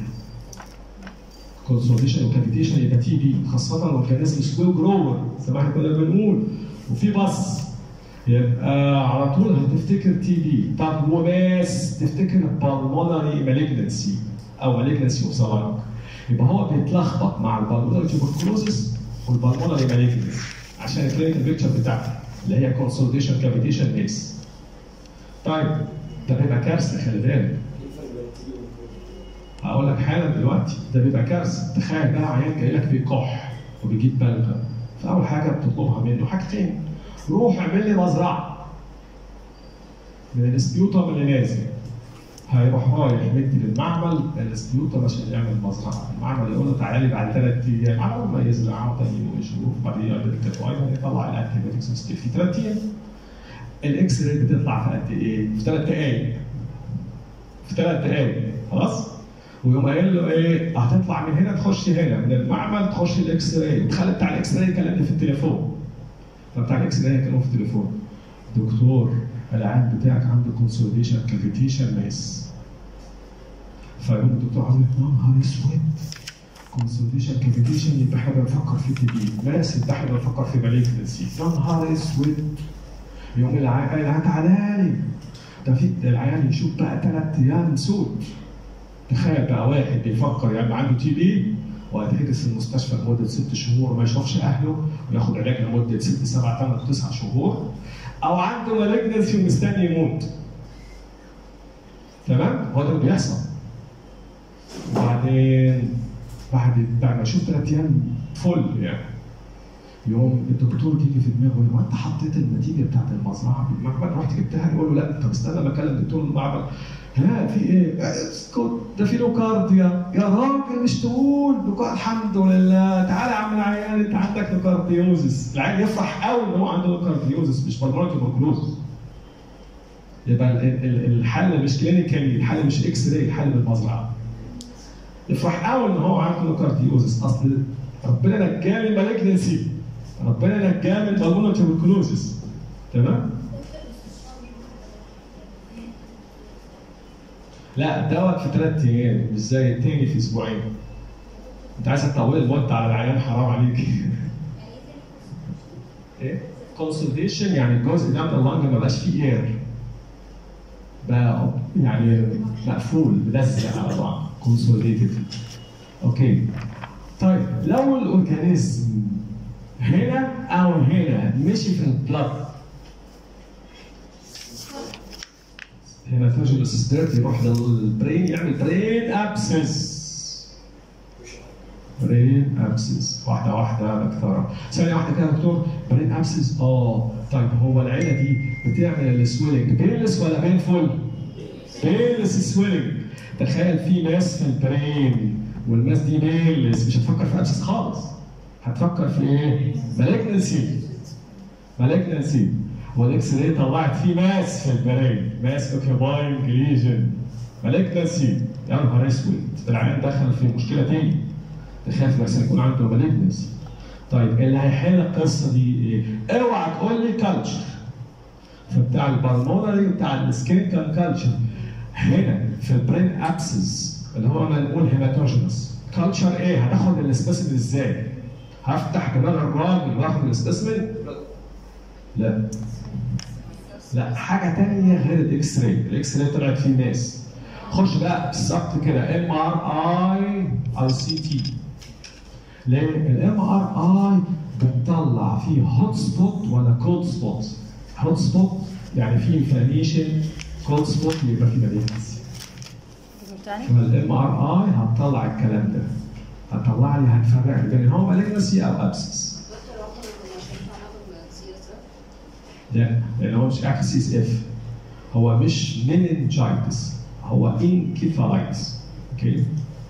كونسوليديشن وكافيتيشن يبقى تي بي خاصه لو كان اسمه سلو جروور زي ما احنا كنا بنقول وفي بص يبقى على طول هتفتكر تي بي طب وماس تفتكر بالمونري مالجنسي او مالجنسي اوف ذا يبقى هو بيتلخبط مع البالمونري تيوبركلوزس والبالمونري مالجنسي عشان الكلينيكال بيكتشر بتاعتي اللي هي كونسوليديشن كافيتيشن ميس طيب ده بيبقى كارثه خلي بالك ايه الفرق بين التي بي والكوفيد؟ هقول لك حالا دلوقتي ده بيبقى كارثه تخيل بقى عيان جاي لك بيكح وبيجيب بلغم فاول حاجه بتطلبها منه حاجتين روح اعمل لي مزرعه من الاسبيوتم اللي نازل هيروح رايح مدي للمعمل الاسبيوتم عشان يعمل مزرعه المعمل يقول له تعالى لي بعد ثلاث ايام على ما يزرع وتاني ويشوف بعدين يقعد التكوين يطلع الانتيبيوتكس ستيل في ثلاث ايام الاكس راي بتطلع في قد ايه؟ في ثلاث دقائق في ثلاث دقائق خلاص؟ ويقوم قايل له ايه هتطلع من هنا تخش هنا من المعمل تخش الاكس راي وتخلي بتاع الاكس راي يكلمني في التليفون فبتاع الاكس راي يكلمه في التليفون دكتور العيان بتاعك عنده كونسوليديشن كافيتيشن ماس فيقوم الدكتور عامل يا نهار اسود كونسوليديشن كافيتيشن يبقى احنا بنفكر في تي بي ماس يبقى احنا بنفكر في مالجنسي يا نهار اسود يقوم العيان العيان تعالى لي ده في العيان يشوف بقى ثلاث ايام سود تخيل بقى واحد بيفكر يعني عنده تي بي وهيتحجز في المستشفى لمده ست شهور وما يشوفش اهله وياخد علاج لمده ست سبع ثمان تسع شهور او عنده مالجنسي ومستني يموت تمام هو ده اللي بيحصل وبعدين بعد بعد ما يشوف ثلاث ايام فل يعني يوم الدكتور تيجي في دماغه هو انت حطيت النتيجه بتاعت المزرعه في المعمل رحت جبتها يقول له لا طب استنى ما اكلم دكتور المعمل ها في ايه؟ اسكت ده في نوكارديا يا راجل مش تقول نوكا الحمد لله تعالى يا عم العيان انت عندك نوكارديوزس العيان يفرح قوي ان هو عنده نوكارديوزس مش بالمونري تيوبركلوز يبقى ال- ال- الحل مش كلينيكالي الحل مش اكس راي الحل بالمزرعه يفرح قوي ان هو عنده كارديوزس اصل ربنا نجاه من مالجنسي ربنا نجاه من بالونه تيوبركلوزس تمام لا دوت في ثلاث ايام مش زي التاني في اسبوعين انت عايز تطول المده على العيان حرام عليك ايه كونسلتيشن يعني الجزء ده من اللنج ما بقاش فيه اير بقى يعني مقفول ملزق على بعض كونسوليتد اوكي طيب لو الاورجانيزم هنا او هنا مشي في البلد هنا ترجم السيسترات يروح للبرين يعمل برين ابسس برين ابسس واحده واحده دكتوره ثانيه واحده كده يا دكتور برين ابسس اه طيب هو العيله دي بتعمل السويلنج بينلس ولا بينفول؟ بينلس سويلنج تخيل في ماس في البرين والماس دي بينلس مش هتفكر في ابسس خالص هتفكر في ايه؟ مالجنسي مالجنسي والاكس راي طلعت فيه ماس في البرين ماس اوكيباينج ليجن مالجنسي يا نهار اسود العيان دخل في مشكله تاني تخاف لحسن يكون عنده مالجنسي طيب اللي هيحل القصه دي ايه؟ اوعى تقول لي كلتشر فبتاع البلمونري بتاع السكين كان كلتشر هنا في البرين اكسس اللي هو ما نقول هيماتوجينس كلتشر ايه؟ هتاخد السبيسمن ازاي؟ هفتح دماغ الراجل واخد السبيسمن؟ لا لا حاجه تانية غير الاكس راي الاكس راي طلعت فيه ناس خش بقى بالظبط كده ام ار اي او سي تي ليه الام ار اي بتطلع فيه هوت سبوت ولا كولد سبوت هوت سبوت يعني فيه انفلاميشن كولد سبوت يبقى فيه مالينسي تاني فالام ار اي هتطلع الكلام ده هتطلع لي هتفرق لي بين هو مالينسي او ابسس لا لان هو مش اكل سي اس اف هو مش مننجايتس هو انكيفالايتس اوكي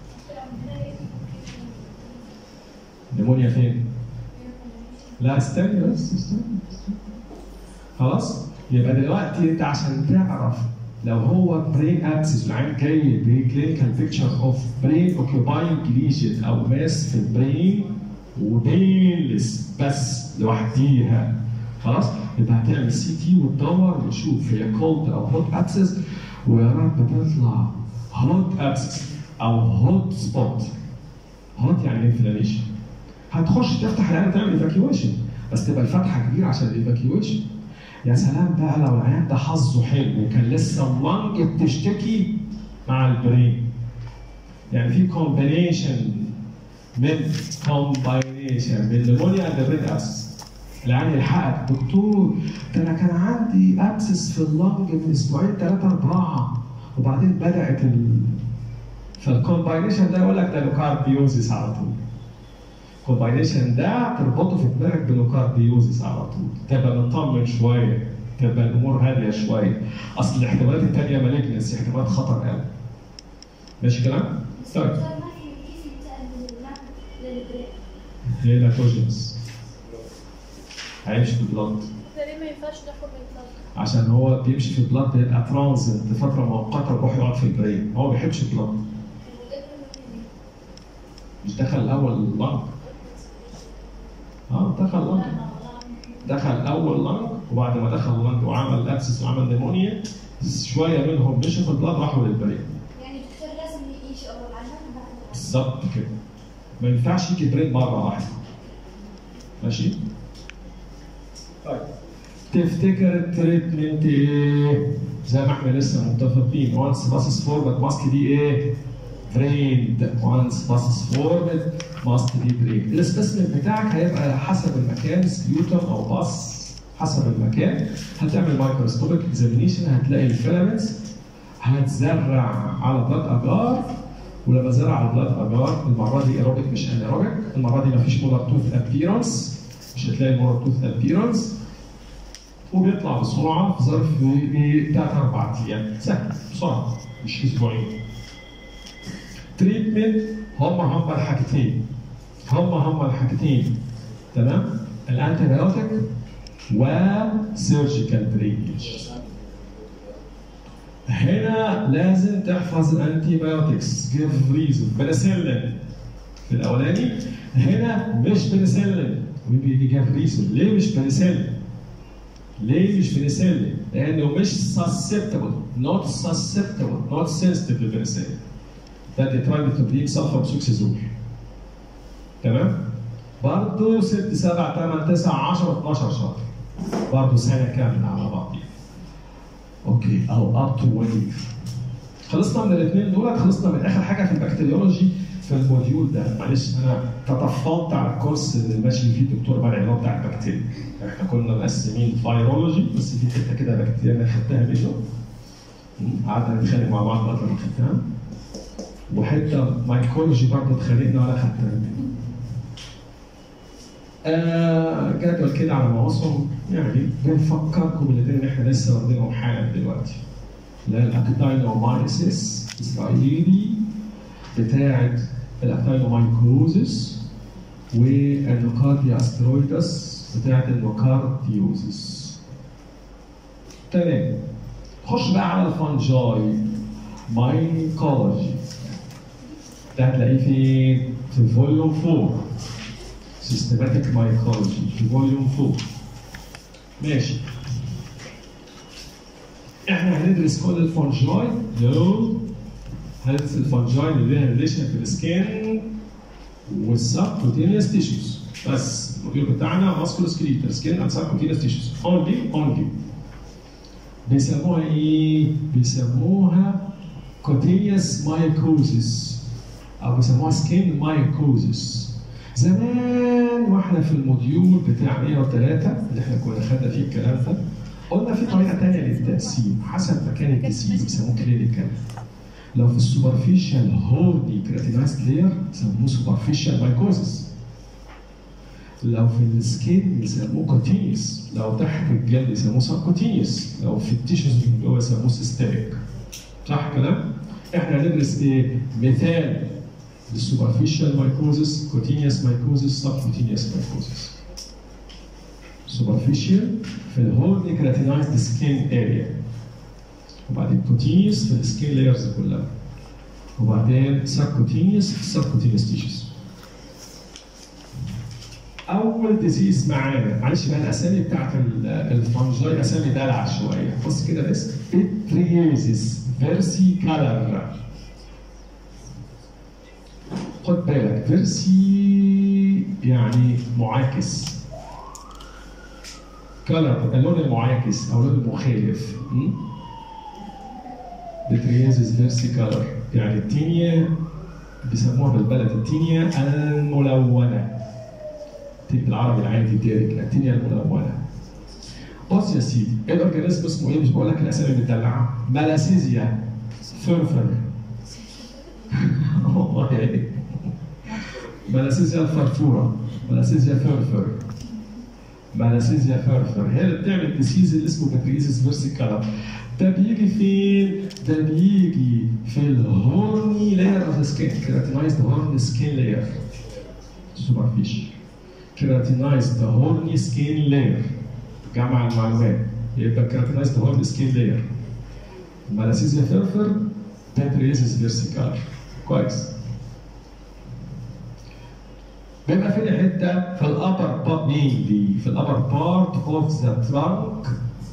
نمونيا فين؟ لا استني بس استني استني. خلاص يبقى دلوقتي انت عشان تعرف لو هو برين ابسس والعين جاي بكلينيكال بيكتشر اوف برين اوكيباينج ليجن او ماس في البرين وبينلس بس لوحديها خلاص يبقى هتعمل سي تي وتدور وتشوف هي كولد او هوت ابسس ويا رب تطلع هوت ابسس او هوت سبوت هوت يعني انفلاميشن هتخش تفتح العين تعمل ايفاكيويشن بس تبقى الفتحه كبيره عشان الايفاكيويشن يا سلام بقى لو العيان ده حظه حلو وكان لسه اللنج بتشتكي مع البرين يعني في كومبينيشن من كومباينيشن من نمونيا اند برين ابسس العيان يلحقك دكتور ده انا كان عندي ابسس في اللنج من اسبوعين ثلاثه اربعه وبعدين بدات ال... فالكومباينيشن ده يقول لك ده لوكارديوزيس على طول الكومباينيشن ده تربطه في دماغك بنوكارديوزيس على طول تبقى مطمن شويه تبقى الامور هاديه شويه اصل الاحتمالات الثانيه مالجنس احتمالات خطر قوي ماشي كلام؟ طيب ما في كيف ينتقل من اللحم للبريك هي لاكوجينس هيمشي في البلد ليه ما ينفعش تاخد من البلد؟ عشان هو بيمشي في البلد بيبقى ترانزنت لفتره مؤقته ويروح يقعد في البرين هو ما بيحبش البلد مش دخل الاول اللنج اه دخل لنج دخل اول لنج وبعد ما دخل لنج وعمل ابسس وعمل نيمونيا شويه منهم مشوا في البلد راحوا للبرين يعني الدكتور لازم يجي اول عشان بعد بالظبط كده ما ينفعش يجي برين مره واحده ماشي طيب تفتكر التريتمنت ايه زي ما احنا لسه متفقين وانس باسس فورورد ماسك دي ايه دريند وانس باسس فورورد ماسك دي دريند السبيسمن بتاعك هيبقى حسب المكان سبيوتم او باص حسب المكان هتعمل مايكروسكوبيك اكزامينيشن هتلاقي الفيلامنتس هتزرع على بلاد اجار ولما زرع على بلاد اجار المره دي ايروبيك مش انيروبيك المره دي مفيش مولر توث ابيرنس مش هتلاقي مولر توث ابيرنس وبيطلع بسرعه في ظرف ثلاث اربع ايام سهل بسرعه مش اسبوعين تريتمنت هم هم الحاجتين هم هم الحاجتين تمام الانتيبيوتيك وسيرجيكال درينج هنا لازم تحفظ الانتي بايوتكس جيف ريزون بنسلين في الاولاني هنا مش بنسلين ويجي جاب ريزون ليه مش بنسلين؟ ليه مش بنسلين؟ لانه مش susceptible not susceptible not sensitive للبنسلين ده ديترايميثوبريك سلفر سوكسيزول تمام؟ برضه 6 7 8 9 10 12 شهر برضه سنه كامله على بعضيها اوكي او اب تو 1 خلصنا من الاثنين دول خلصنا من اخر حاجه في البكتيريولوجي في الموديول ده معلش انا تطفلت على الكورس اللي ماشي فيه الدكتور مرعي اللي هو بتاع البكتيريا احنا كنا مقسمين فايرولوجي بس في حته كده بكتيريا انا خدتها منه مم، قعدنا نتخانق مع بعض لغايه ما خدتها وحته مايكولوجي برضه اتخانقنا ولا خدتها منه آه جدول كده على مواصم يعني بنفكركم بالاثنين اللي احنا لسه واخدينهم حالا دلوقتي اللي هي الاكتاينومايسيس اسرائيلي بتاعت الاكتاينومايكوزس والنوكارديا استرويدس بتاعت النوكارديوزس تمام خش بقى على الفانجاي مايكولوجي ده هتلاقيه فين؟ في فوليوم 4 سيستماتيك مايكولوجي في فوليوم 4 ماشي احنا هندرس كل الفانجاي لو هندرس الفانجاي اللي ليها ريليشن في السكين والسبكوتينيوس تيشوز بس الموديول بتاعنا ماسكولو سكريتال سكين اند سبكوتينيوس تيشوز اونلي اونلي بيسموها ايه؟ بيسموها كوتينيوس مايكوزيس او بيسموها سكين مايكوزيس زمان واحنا في الموديول بتاع 103 اللي احنا كنا خدنا فيه الكلام ده قلنا في طريقه ثانيه للتقسيم حسب مكان الديسيز بيسموه كلينيكال لو في السوبرفيشال هورني كراتينايز لاير بيسموه سوبرفيشال مايكوزس لو في السكين بيسموه كوتينيوس لو تحت الجلد يسموه سبكوتينيوس لو في التيشوز من جوه يسموه سيستميك صح كلام؟ احنا هندرس ايه؟ مثال للسوبرفيشال مايكوزس كوتينيوس مايكوزس سبكوتينيوس مايكوزس سوبرفيشال في الهورني كراتينايزد سكين اريا وبعدين كوتينيوس في السكين لايرز كلها وبعدين سبكوتينيوس في السبكوتينيوس تيشوز اول ديزيز معانا معلش بقى الاسامي بتاعت ال- الفانجاي اسامي دلع شويه بص كده بس بيتريازيس فيرسي كالر خد بالك فيرسي يعني معاكس كلر اللون المعاكس او اللون المخالف م? بتريازيس فيرسي كلر يعني التينيا بيسموها بالبلد التينيا الملونه تيجي بالعربي العادي ديريك التينيا الملونه بص يا سيدي ايه الاورجانيزم اسمه ايه مش بقول لك الاسامي المدلعه ملاسيزيا فرفر والله يعني ملاسيزيا الفرفوره ملاسيزيا فرفر ملاسيزيا فرفر هي اللي بتعمل ديسيز اللي اسمه باتريزيس فيرسيكالا ده بيجي فين؟ ده بيجي في الهورني لاير اوف سكين كيراتينايزد هورن سكين لاير سوبرفيشال كيراتينايزد هورني سكين لاير جمع المعلومات يبقى كيراتينايزد هورن سكين لاير ملاسيزيا فرفر باتريزيس فيرسيكالا كويس بيبقى فين حته في الابر بارت مينلي في الابر بارت اوف ذا ترانك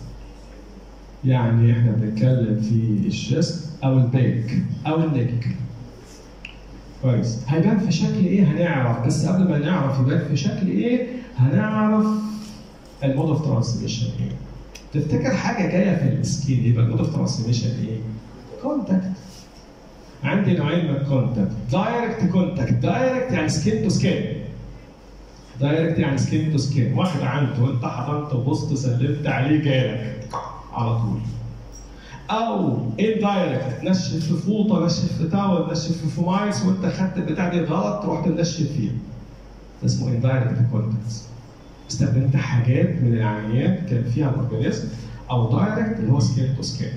يعني احنا بنتكلم في الشست او البيك او النك كويس هيبان في شكل ايه هنعرف بس قبل ما نعرف يبان في شكل ايه هنعرف المود اوف ترانسميشن ايه تفتكر حاجه جايه في السكين يبقى المود اوف ترانسميشن ايه كونتاكت عندي نوعين من الكونتاكت دايركت كونتاكت دايركت يعني سكين تو سكين دايركت يعني سكين تو سكين واحد عنده وانت حضنت وبصت سلمت عليه جالك على طول او ان دايركت نشف في فوطه نشف في تاول نشف في فومايس وانت خدت البتاع دي غلط رحت منشف فيها ده اسمه ان دايركت كونتاكت استخدمت حاجات من العمليات كان فيها الاورجانيزم او دايركت اللي هو سكين تو سكين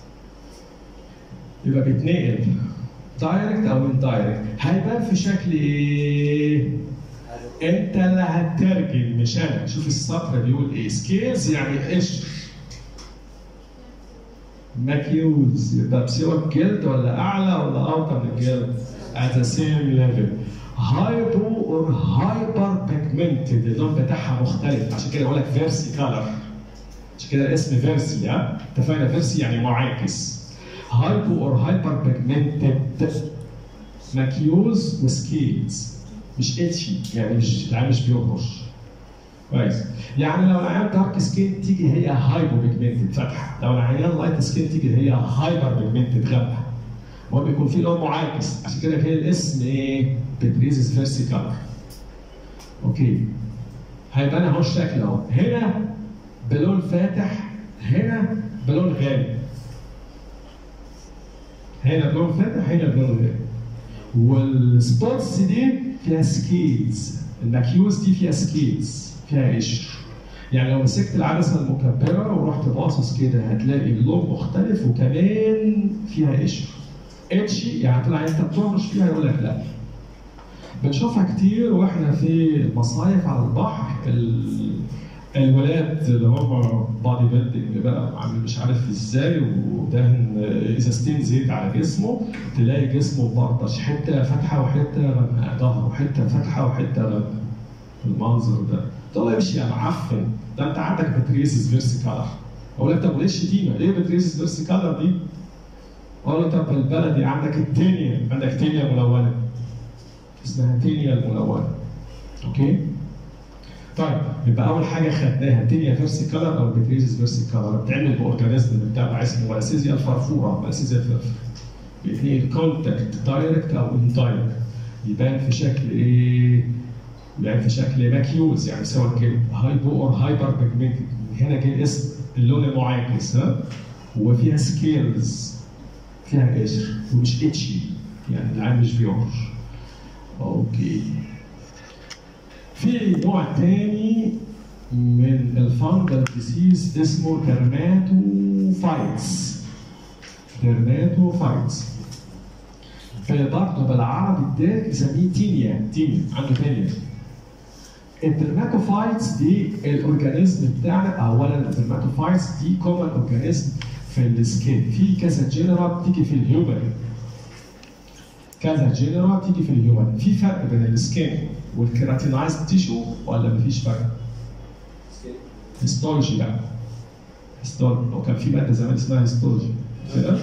يبقى بيتنقل دايركت او ان دايركت هيبان في شكل ايه؟ انت اللي هتترجم مش انا شوف السطر بيقول ايه سكيلز يعني قشر ماكيوز يبقى بسوى الجلد ولا اعلى ولا اوطى من الجلد؟ at the same level هايبو اور هايبر بيجمنتد اللون بتاعها مختلف عشان كده بقول لك فيرسي كالر عشان كده الاسم فيرسي ها اتفقنا فيرسي يعني معاكس هايبو اور هايبر بيجمنتد ماكيوز وسكيلز مش اتشي يعني مش العين مش بيهرش كويس يعني لو العيان دارك سكين تيجي هي هايبو بيجمنتد فاتحه لو العيان لايت سكين تيجي هي هايبر بيجمنتد غامقه هو بيكون في لون معاكس عشان كده كده الاسم ايه؟ بتريزس فيرسي كالر اوكي هيبقى اهو الشكل اهو هنا بلون فاتح هنا بلون غامق هنا بلون فاتح هنا بلون غامق والسبوتس دي فيها سكيلز الماكيوز دي فيها سكيلز فيها قشر يعني لو مسكت العدسه المكبره ورحت باصص كده هتلاقي اللون مختلف وكمان فيها قشر اتشي يعني طلع انت بتهرش فيها يقول لك لا بنشوفها كتير واحنا في المصايف على البحر ال... الولاد اللي هم بادي بيلدينج بقى عامل مش عارف ازاي ودهن ازازتين زيت على جسمه تلاقي جسمه مبرطش حته فاتحه وحته غامقه ظهره حته فاتحه وحته غامقه المنظر ده تقول له امشي يا معفن ده انت عندك بتريسس فيرسي كالر اقول لك طب وليه الشتيمه؟ ليه بتريسس فيرسي كالر دي؟ اقول له طب البلدي عندك التينيا عندك تينيا ملونه اسمها تينيا الملونه اوكي؟ طيب يبقى اول حاجه خدناها تينيا فيرسي كلر او بتريزيس فيرسي كلر بتعمل باورجانيزم بتاع اسمه مالاسيزيا الفرفوره مالاسيزيا الفرفوره بيتنقل كونتاكت دايركت او اندايركت يبان في شكل ايه؟ يبان في شكل ماكيوز يعني سواء كان هايبو اور هايبر بيجمنتد هنا جه الاسم اللون المعاكس ها وفيها سكيلز فيها قشر ومش اتشي يعني العين مش بيهرش اوكي في نوع تاني من الفانجل ديسيز اسمه ديرماتوفايتس ديرماتوفايتس برضه بالعربي الدارج يسميه تينيا تينيا عنده تينيا الدرماتوفايتس دي الاورجانيزم بتاعنا اولا الدرماتوفايتس دي كومن اورجانيزم في السكين في كذا جنرا بتيجي في الهيومن كذا جنرا بتيجي في الهيومن في فرق بين السكين والكيراتينايز تيشو ولا مفيش فرق؟ هيستولوجي بقى هيستولوجي لو كان في ماده زمان اسمها هيستولوجي كده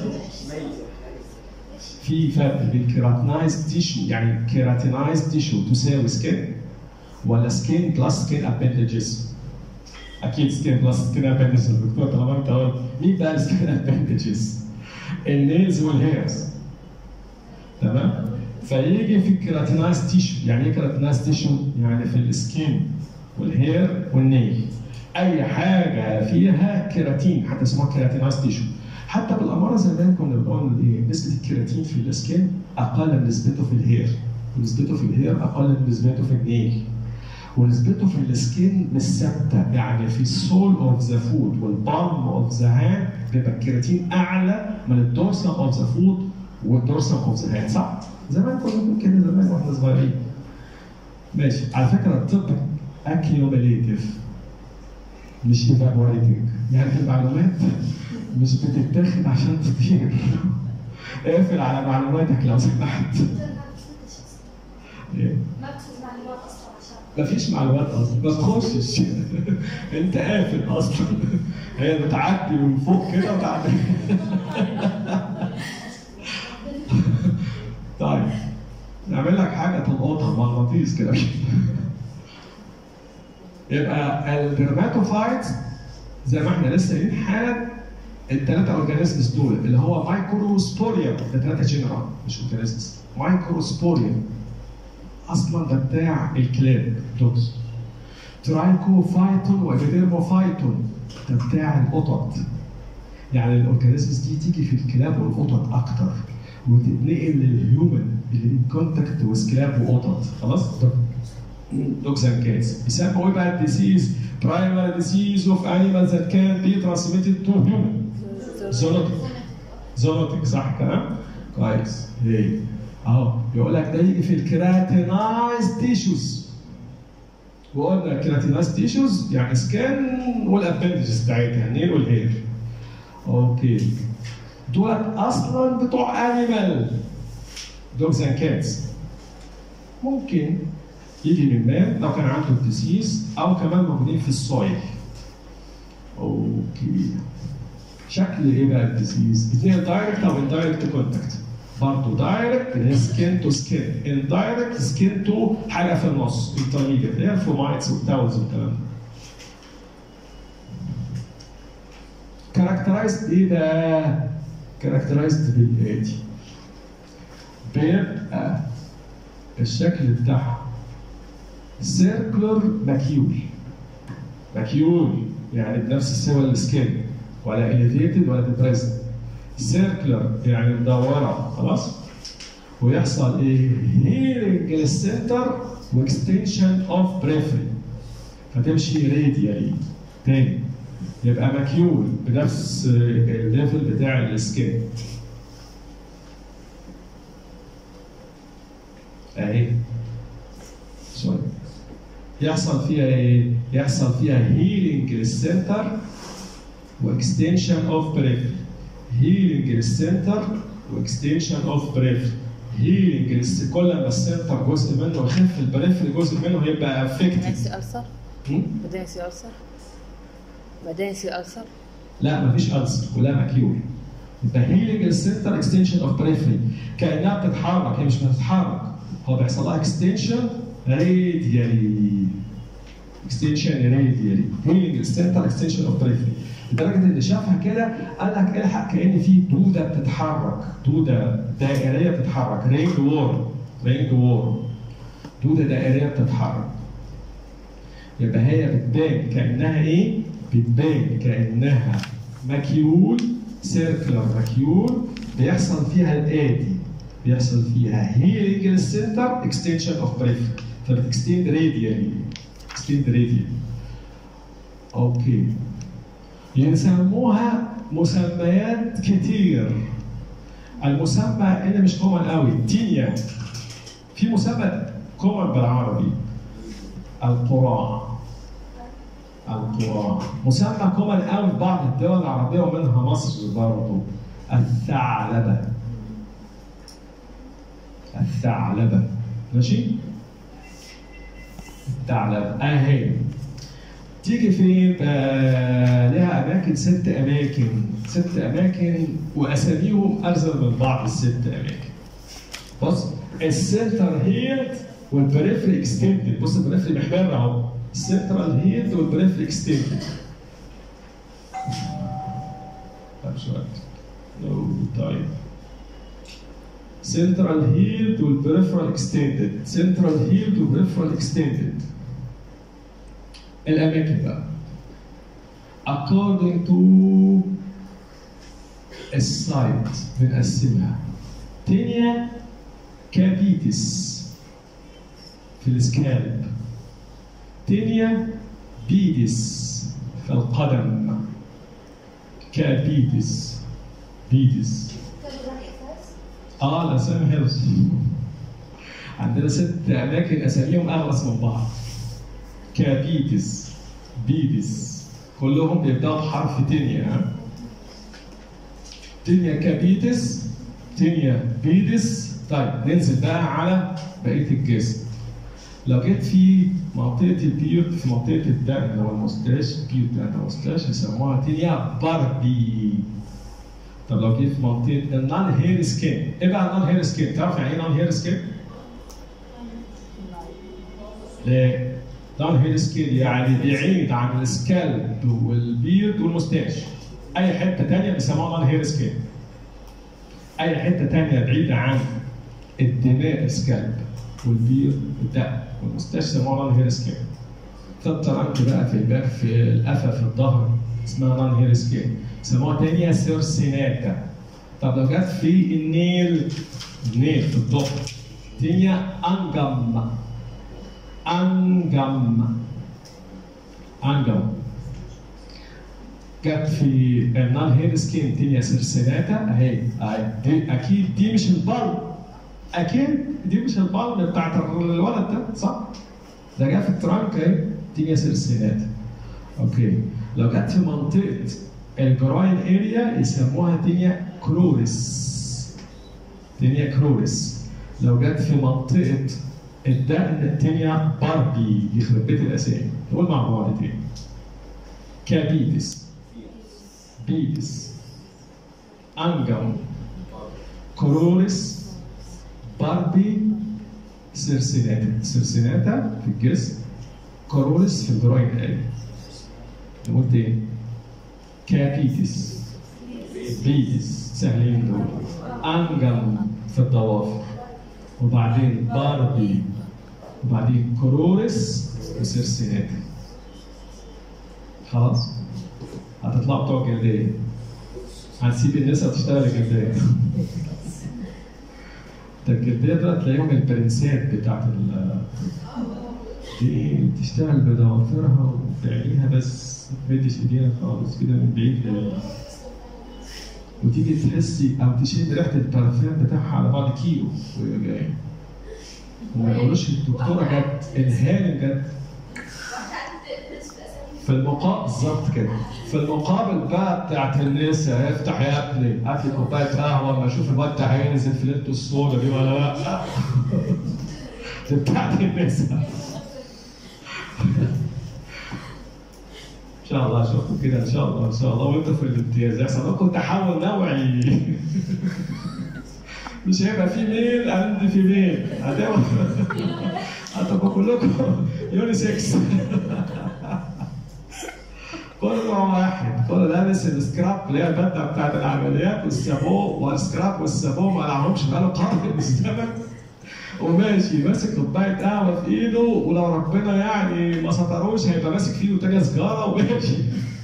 في فرق بين كيراتينايز تيشو يعني كيراتينايز تيشو تساوي سكين ولا سكين بلس سكين ابندجز اكيد سكين بلس سكين ابندجز الدكتور طالما انت قلت مين بقى السكين ابندجز؟ النيلز والهيرز تمام؟ فيجي في الكيراتينايز تيشو يعني ايه كيراتينايز تيشو؟ يعني في السكين والهير والنيل اي حاجه فيها كيراتين حتى اسمها كيراتينايز تيشو حتى بالاماره زمان كنا بنقول ايه نسبه الكيراتين في السكين اقل من نسبته في الهير ونسبته في الهير اقل من نسبته في النيل ونسبته في السكين مش ثابته يعني في السول اوف ذا فود والبالم اوف ذا هاند بيبقى الكيراتين اعلى من الدورسم اوف ذا فود والدورسم اوف ذا هاند صح؟ زمان كنا بنقول كده زمان واحنا صغيرين ماشي على فكره الطب اكيوميليتيف مش ايفابوريتنج يعني المعلومات مش بتتاخد عشان تطير اقفل على معلوماتك لو سمحت إيه؟ ما بتفوت معلومات اصلا عشان مفيش معلومات اصلا ما تخشش انت قافل اصلا هي بتعدي من فوق كده وتعدي طيب نعمل لك حاجه تلقطها مغناطيس كده يبقى الدرماتوفايت زي ما احنا لسه قايلين حالا الثلاثه اورجانيزمز دول اللي هو مايكروسبوريا ده ثلاثه جنرال مش اورجانيزمز مايكروسبوريا اصلا ده بتاع الكلاب دوجز ترايكوفايتون وإبيديرموفايتون ده بتاع القطط يعني الاورجانيزمز دي تيجي في الكلاب والقطط اكتر وتتنقل للهيومن اللي ان كونتاكت ويز كلاب وقطط خلاص دوجز اند كاتس بيسموا ايه بقى الديسيز برايمري ديسيز اوف انيمالز ذات كان بي ترانسميتد تو هيومن زونوتيك زونوتيك صح الكلام؟ كويس هي اهو يقول لك ده يجي في الكيراتينايز تيشوز وقلنا الكيراتينايز تيشوز يعني سكان والابندجز بتاعتها النيل والهير اوكي دولت اصلا بتوع انيمال دوجز اند كاتس ممكن يجي من مان لو كان عنده الديسيز او كمان موجودين في السويل اوكي شكل ايه بقى الديسيز؟ اثنين دايركت او اندايركت كونتاكت برضه دايركت اللي هي سكين تو سكين اندايركت سكين تو حاجه في النص انترميديت اللي هي الفومايتس والتاولز والكلام ده كاركترايزد ايه ده؟ كاركترايزد بالاتي بيبقى الشكل بتاعها سيركلر ماكيول ماكيول يعني بنفس السوى السكين ولا اليفيتد ولا ديبريسد سيركلر يعني مدوره خلاص ويحصل ايه؟ هيلينج للسنتر واكستنشن اوف بريفري فتمشي راديالي تاني يبقى ماكيول بنفس الليفل بتاع السكين اهي سوري يحصل فيها ايه؟ يحصل فيها هيلينج للسنتر واكستنشن اوف بريفري هيلينج للسنتر واكستنشن اوف بريفري هيلينج كل ما السنتر جزء منه يخف البريفري جزء منه هيبقى بعدين افكتد يصير ألسر بعدين يصير ألسر بعدين يصير ألسر لا مفيش ألسر كلها ماكيول يبقى هيلينج للسنتر اكستنشن اوف بريفري كانها بتتحرك هي مش بتتحرك هو بيحصل لها اكستنشن راديالي اكستنشن راديالي هيلينج للسنتر اكستنشن اوف بريفري لدرجه اللي شافها كده قال لك الحق كان في دوده بتتحرك دوده دائريه بتتحرك رينج وور رينج وور دوده دائريه بتتحرك يبقى هي بتبان كانها ايه؟ بتبان كانها ماكيول سيركلر ماكيول بيحصل فيها الاتي بيحصل فيها هيلينج للسنتر اكستنشن اوف بريف فبتكستند راديالي اكستند راديالي اوكي يسموها مسميات كتير المسمى اللي مش كومن قوي تينيا في مسمى كومن بالعربي القراع القراع مسمى كومن قوي في بعض الدول العربيه ومنها مصر برضه الثعلبه الثعلبه ماشي الثعلبه اهي تيجي فين بقى لها اماكن ست اماكن ست اماكن واساميهم ارزل من بعض الست اماكن بص السنتر هيلد والبريفري اكستندد بص البريفري محمر اهو السنترال هيلد والبريفري اكستندد طب سؤال نو طيب سنترال هيلد والبريفرال اكستندد سنترال هيلد والبريفرال اكستندد الأماكن بقى according to السايت بنقسمها تينيا كابيتس في السكالب تينيا بيدس في القدم كابيتس بيدس كانوا بني اساس اه الاسامي هيلث عندنا ست اماكن اساميهم اغلس من بعض كابيتس بيدس كلهم بيبداوا بحرف تينيا ها تينيا كابيتس تينيا بيدس طيب ننزل بقى على بقيه الجسم لو جيت في منطقه البيوت في منطقه الدقن او المستاش بيوت ده المستاش يسموها تينيا باربي طب لو جيت في منطقه النون هير سكين ايه بقى النون هير سكين؟ تعرف يعني ايه نون هير سكين؟ ليه؟ نون هير سكين يعني بعيد عن السكالب والبيرد والمستاش اي حته ثانيه بيسموها نون هير سكين اي حته ثانيه بعيده عن الدماء السكالب والبيرد والدقن والمستاش يسموها نون هير سكين فالترنك بقى في الباك في القفا في الظهر اسمها نون هير سكين يسموها تانية سيرسيناتا طب لو جت في النيل النيل في الظهر تانية انجم انجم انجم جت في النون هير سكين تانية سيرسيناتا اهي اهي دي اكيد دي مش البلب اكيد دي مش البلب بتاعت الولد ده صح؟ ده جه في الترانك اهي تانية سيرسيناتا اوكي لو جت في منطقه الجراين اريا يسموها تينيا كروريس تينيا كروريس لو جت في منطقه الدقن تينيا باربي يخرب بيت الاسامي نقول مع بعض تاني كابيدس بيدس انجم كروريس باربي سيرسيناتا سيرسيناتا في الجسم كروريس في الجراين اريا نقول تاني كابيتس بيتس سهلين دول انجم في الضوافر وبعدين باربي وبعدين كرورس وسيرسيناتا خلاص هتطلعوا بتوع جلدية هنسيب النساء تشتغل جلدية ده الجلدية دول تلاقيهم البرنسات بتاعت ال دي تشتغل بضوافرها وبعينيها بس ما تمدش ايديها خالص كده من بعيد لبعيد وتيجي تحسي او تشم ريحه البرفان بتاعها على بعد كيلو وهي جايه وما يقولوش الدكتوره جت الهانم جت في المقابل بالظبط كده في المقابل بقى بتاعت النساء افتح يا ابني هات لي كوبايه قهوه ما اشوف الواد ده هينزل في ليلته السودا دي ولا لا دي بتاعت النساء ان شاء الله اشوفكم كده ان شاء الله ان شاء الله وانتوا في الامتياز يحصل لكم تحول نوعي مش هيبقى في ميل عندي في ميل هتبقى هتبقوا كلكم يونيسكس كله واحد كله لابس السكراب اللي هي البدله بتاعت العمليات والسابو والسكراب والسابو ما لعبهمش بقاله قرن من الزمن وماشي ماسك كوبايه قهوه في ايده ولو ربنا يعني ما ستروش هيبقى ماسك في ايده تانية سيجاره وماشي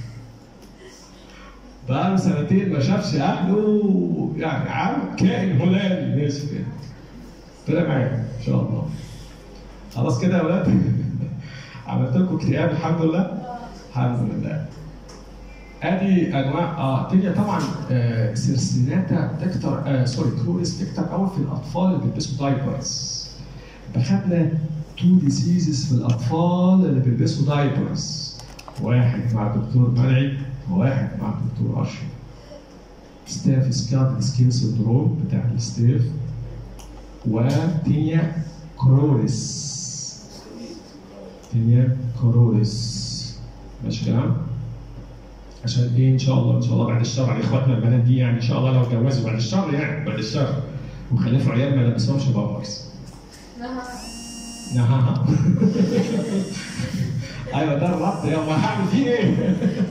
بقاله سنتين ما شافش اهله يعني عام كائن هلالي ماشي كده طلع معايا ان شاء الله خلاص كده يا ولاد عملت لكم اكتئاب الحمد لله الحمد لله ادي انواع اه تانية طبعا آه سيرسيناتا تكتر آه سوري كلوريس تكتر قوي في الاطفال اللي بيلبسوا دايبرز فخدنا تو ديزيزز في الاطفال اللي بيلبسوا دايبرز واحد مع الدكتور منعي وواحد مع الدكتور اشرف ستاف سكاب سكين سندروم بتاع الستاف وتينيا كروريس تينيا كروريس ماشي كلام؟ عشان ايه ان شاء الله ان شاء الله بعد الشر على اخواتنا البنات دي يعني ان شاء الله لو اتجوزوا بعد الشر يعني بعد الشر وخلفوا عيال ما لبسهمش بامبرز نها ايوه ده الربط يا ما هعمل فيه ايه؟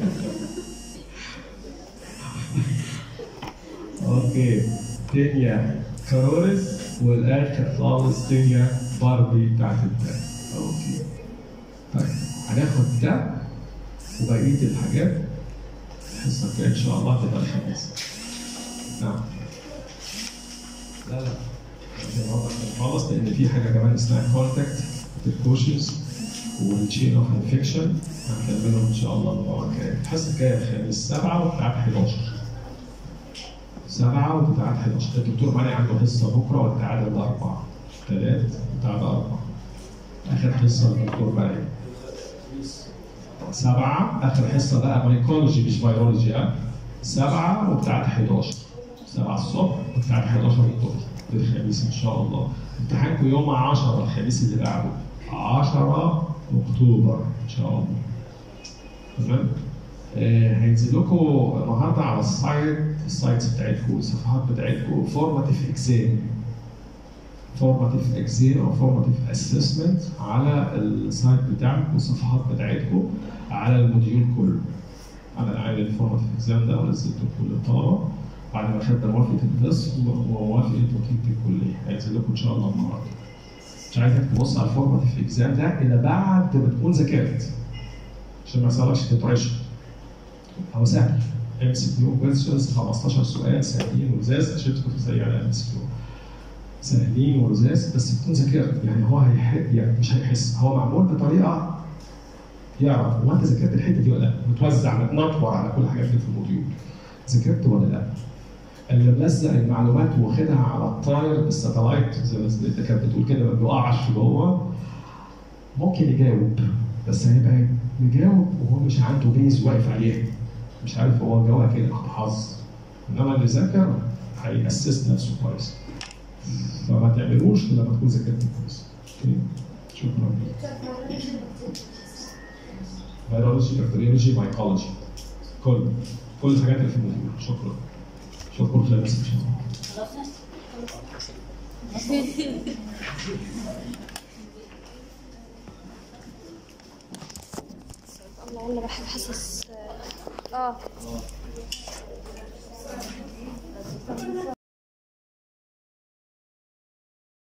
اوكي تينيا كاروريس والاخر خالص تينيا باربي بتاعت التاني اوكي طيب هناخد ده وبقيه الحاجات الحصه الجايه ان شاء الله تبقى الخميس نعم لا لا خالص لان في حاجه كمان اسمها كونتاكت بريكوشنز والتشين اوف انفكشن هنكملهم ان شاء الله المره الجايه الحصه الجايه الخميس 7 وبتاعت 11 7 وبتاعت 11 الدكتور ماني عنده حصه بكره والتعادل الاربعه ثلاث وتعادل اربعه اخر حصه الدكتور ماني سبعة آخر حصة بقى مايكولوجي مش فيرولوجي ها سبعة وبتاعت 11 سبعة الصبح وبتاعت 11 الظهر الخميس إن شاء الله امتحانكم يوم 10 الخميس اللي بعده 10 أكتوبر إن شاء الله تمام آه هينزل لكم النهارده على السايت السايتس بتاعتكم الصفحات بتاعتكم فورماتيف اكزام فورماتيف اكزام او فورماتيف اسسمنت على السايت بتاعكم والصفحات بتاعتكم على الموديول كله. انا عامل الفورماتيف اكزام ده ونزلته لكل الطلبه بعد ما خدت موافقه القسم وموافقه وكيله الكليه هينزل لكم ان شاء الله النهارده. مش عايزك تبص على الفورماتيف اكزام ده الا بعد ما تكون ذاكرت عشان ما يحصلكش تترشح. هو سهل ام سي كيو كويستشنز 15 سؤال سهلين ولزاز عشان تكون سريع على ام سي كيو. سهلين ولزاز بس تكون ذاكرت يعني هو هيحس يعني مش هيحس هو معمول بطريقه يعرف هو انت ذاكرت الحته دي ولا لا؟ متوزع متنطور على كل حاجه في الموديول. ذاكرت ولا لا؟ اللي ملزق المعلومات واخدها على الطاير بالساتلايت زي ما انت كانت بتقول كده ما بيقعش جوه ممكن يجاوب بس هيبقى مجاوب وهو مش عنده بيز واقف عليها مش عارف هو جوها كده حظ انما اللي ذاكر هيأسس نفسه كويس فما تعملوش إلا لما تكون ذاكرت كويس اوكي شكرا بيولوجي بكتيريولوجي مايكولوجي كل كل الحاجات اللي في الموضوع شكرا شكرا لبس ان شاء الله الله والله بحب حاسس اه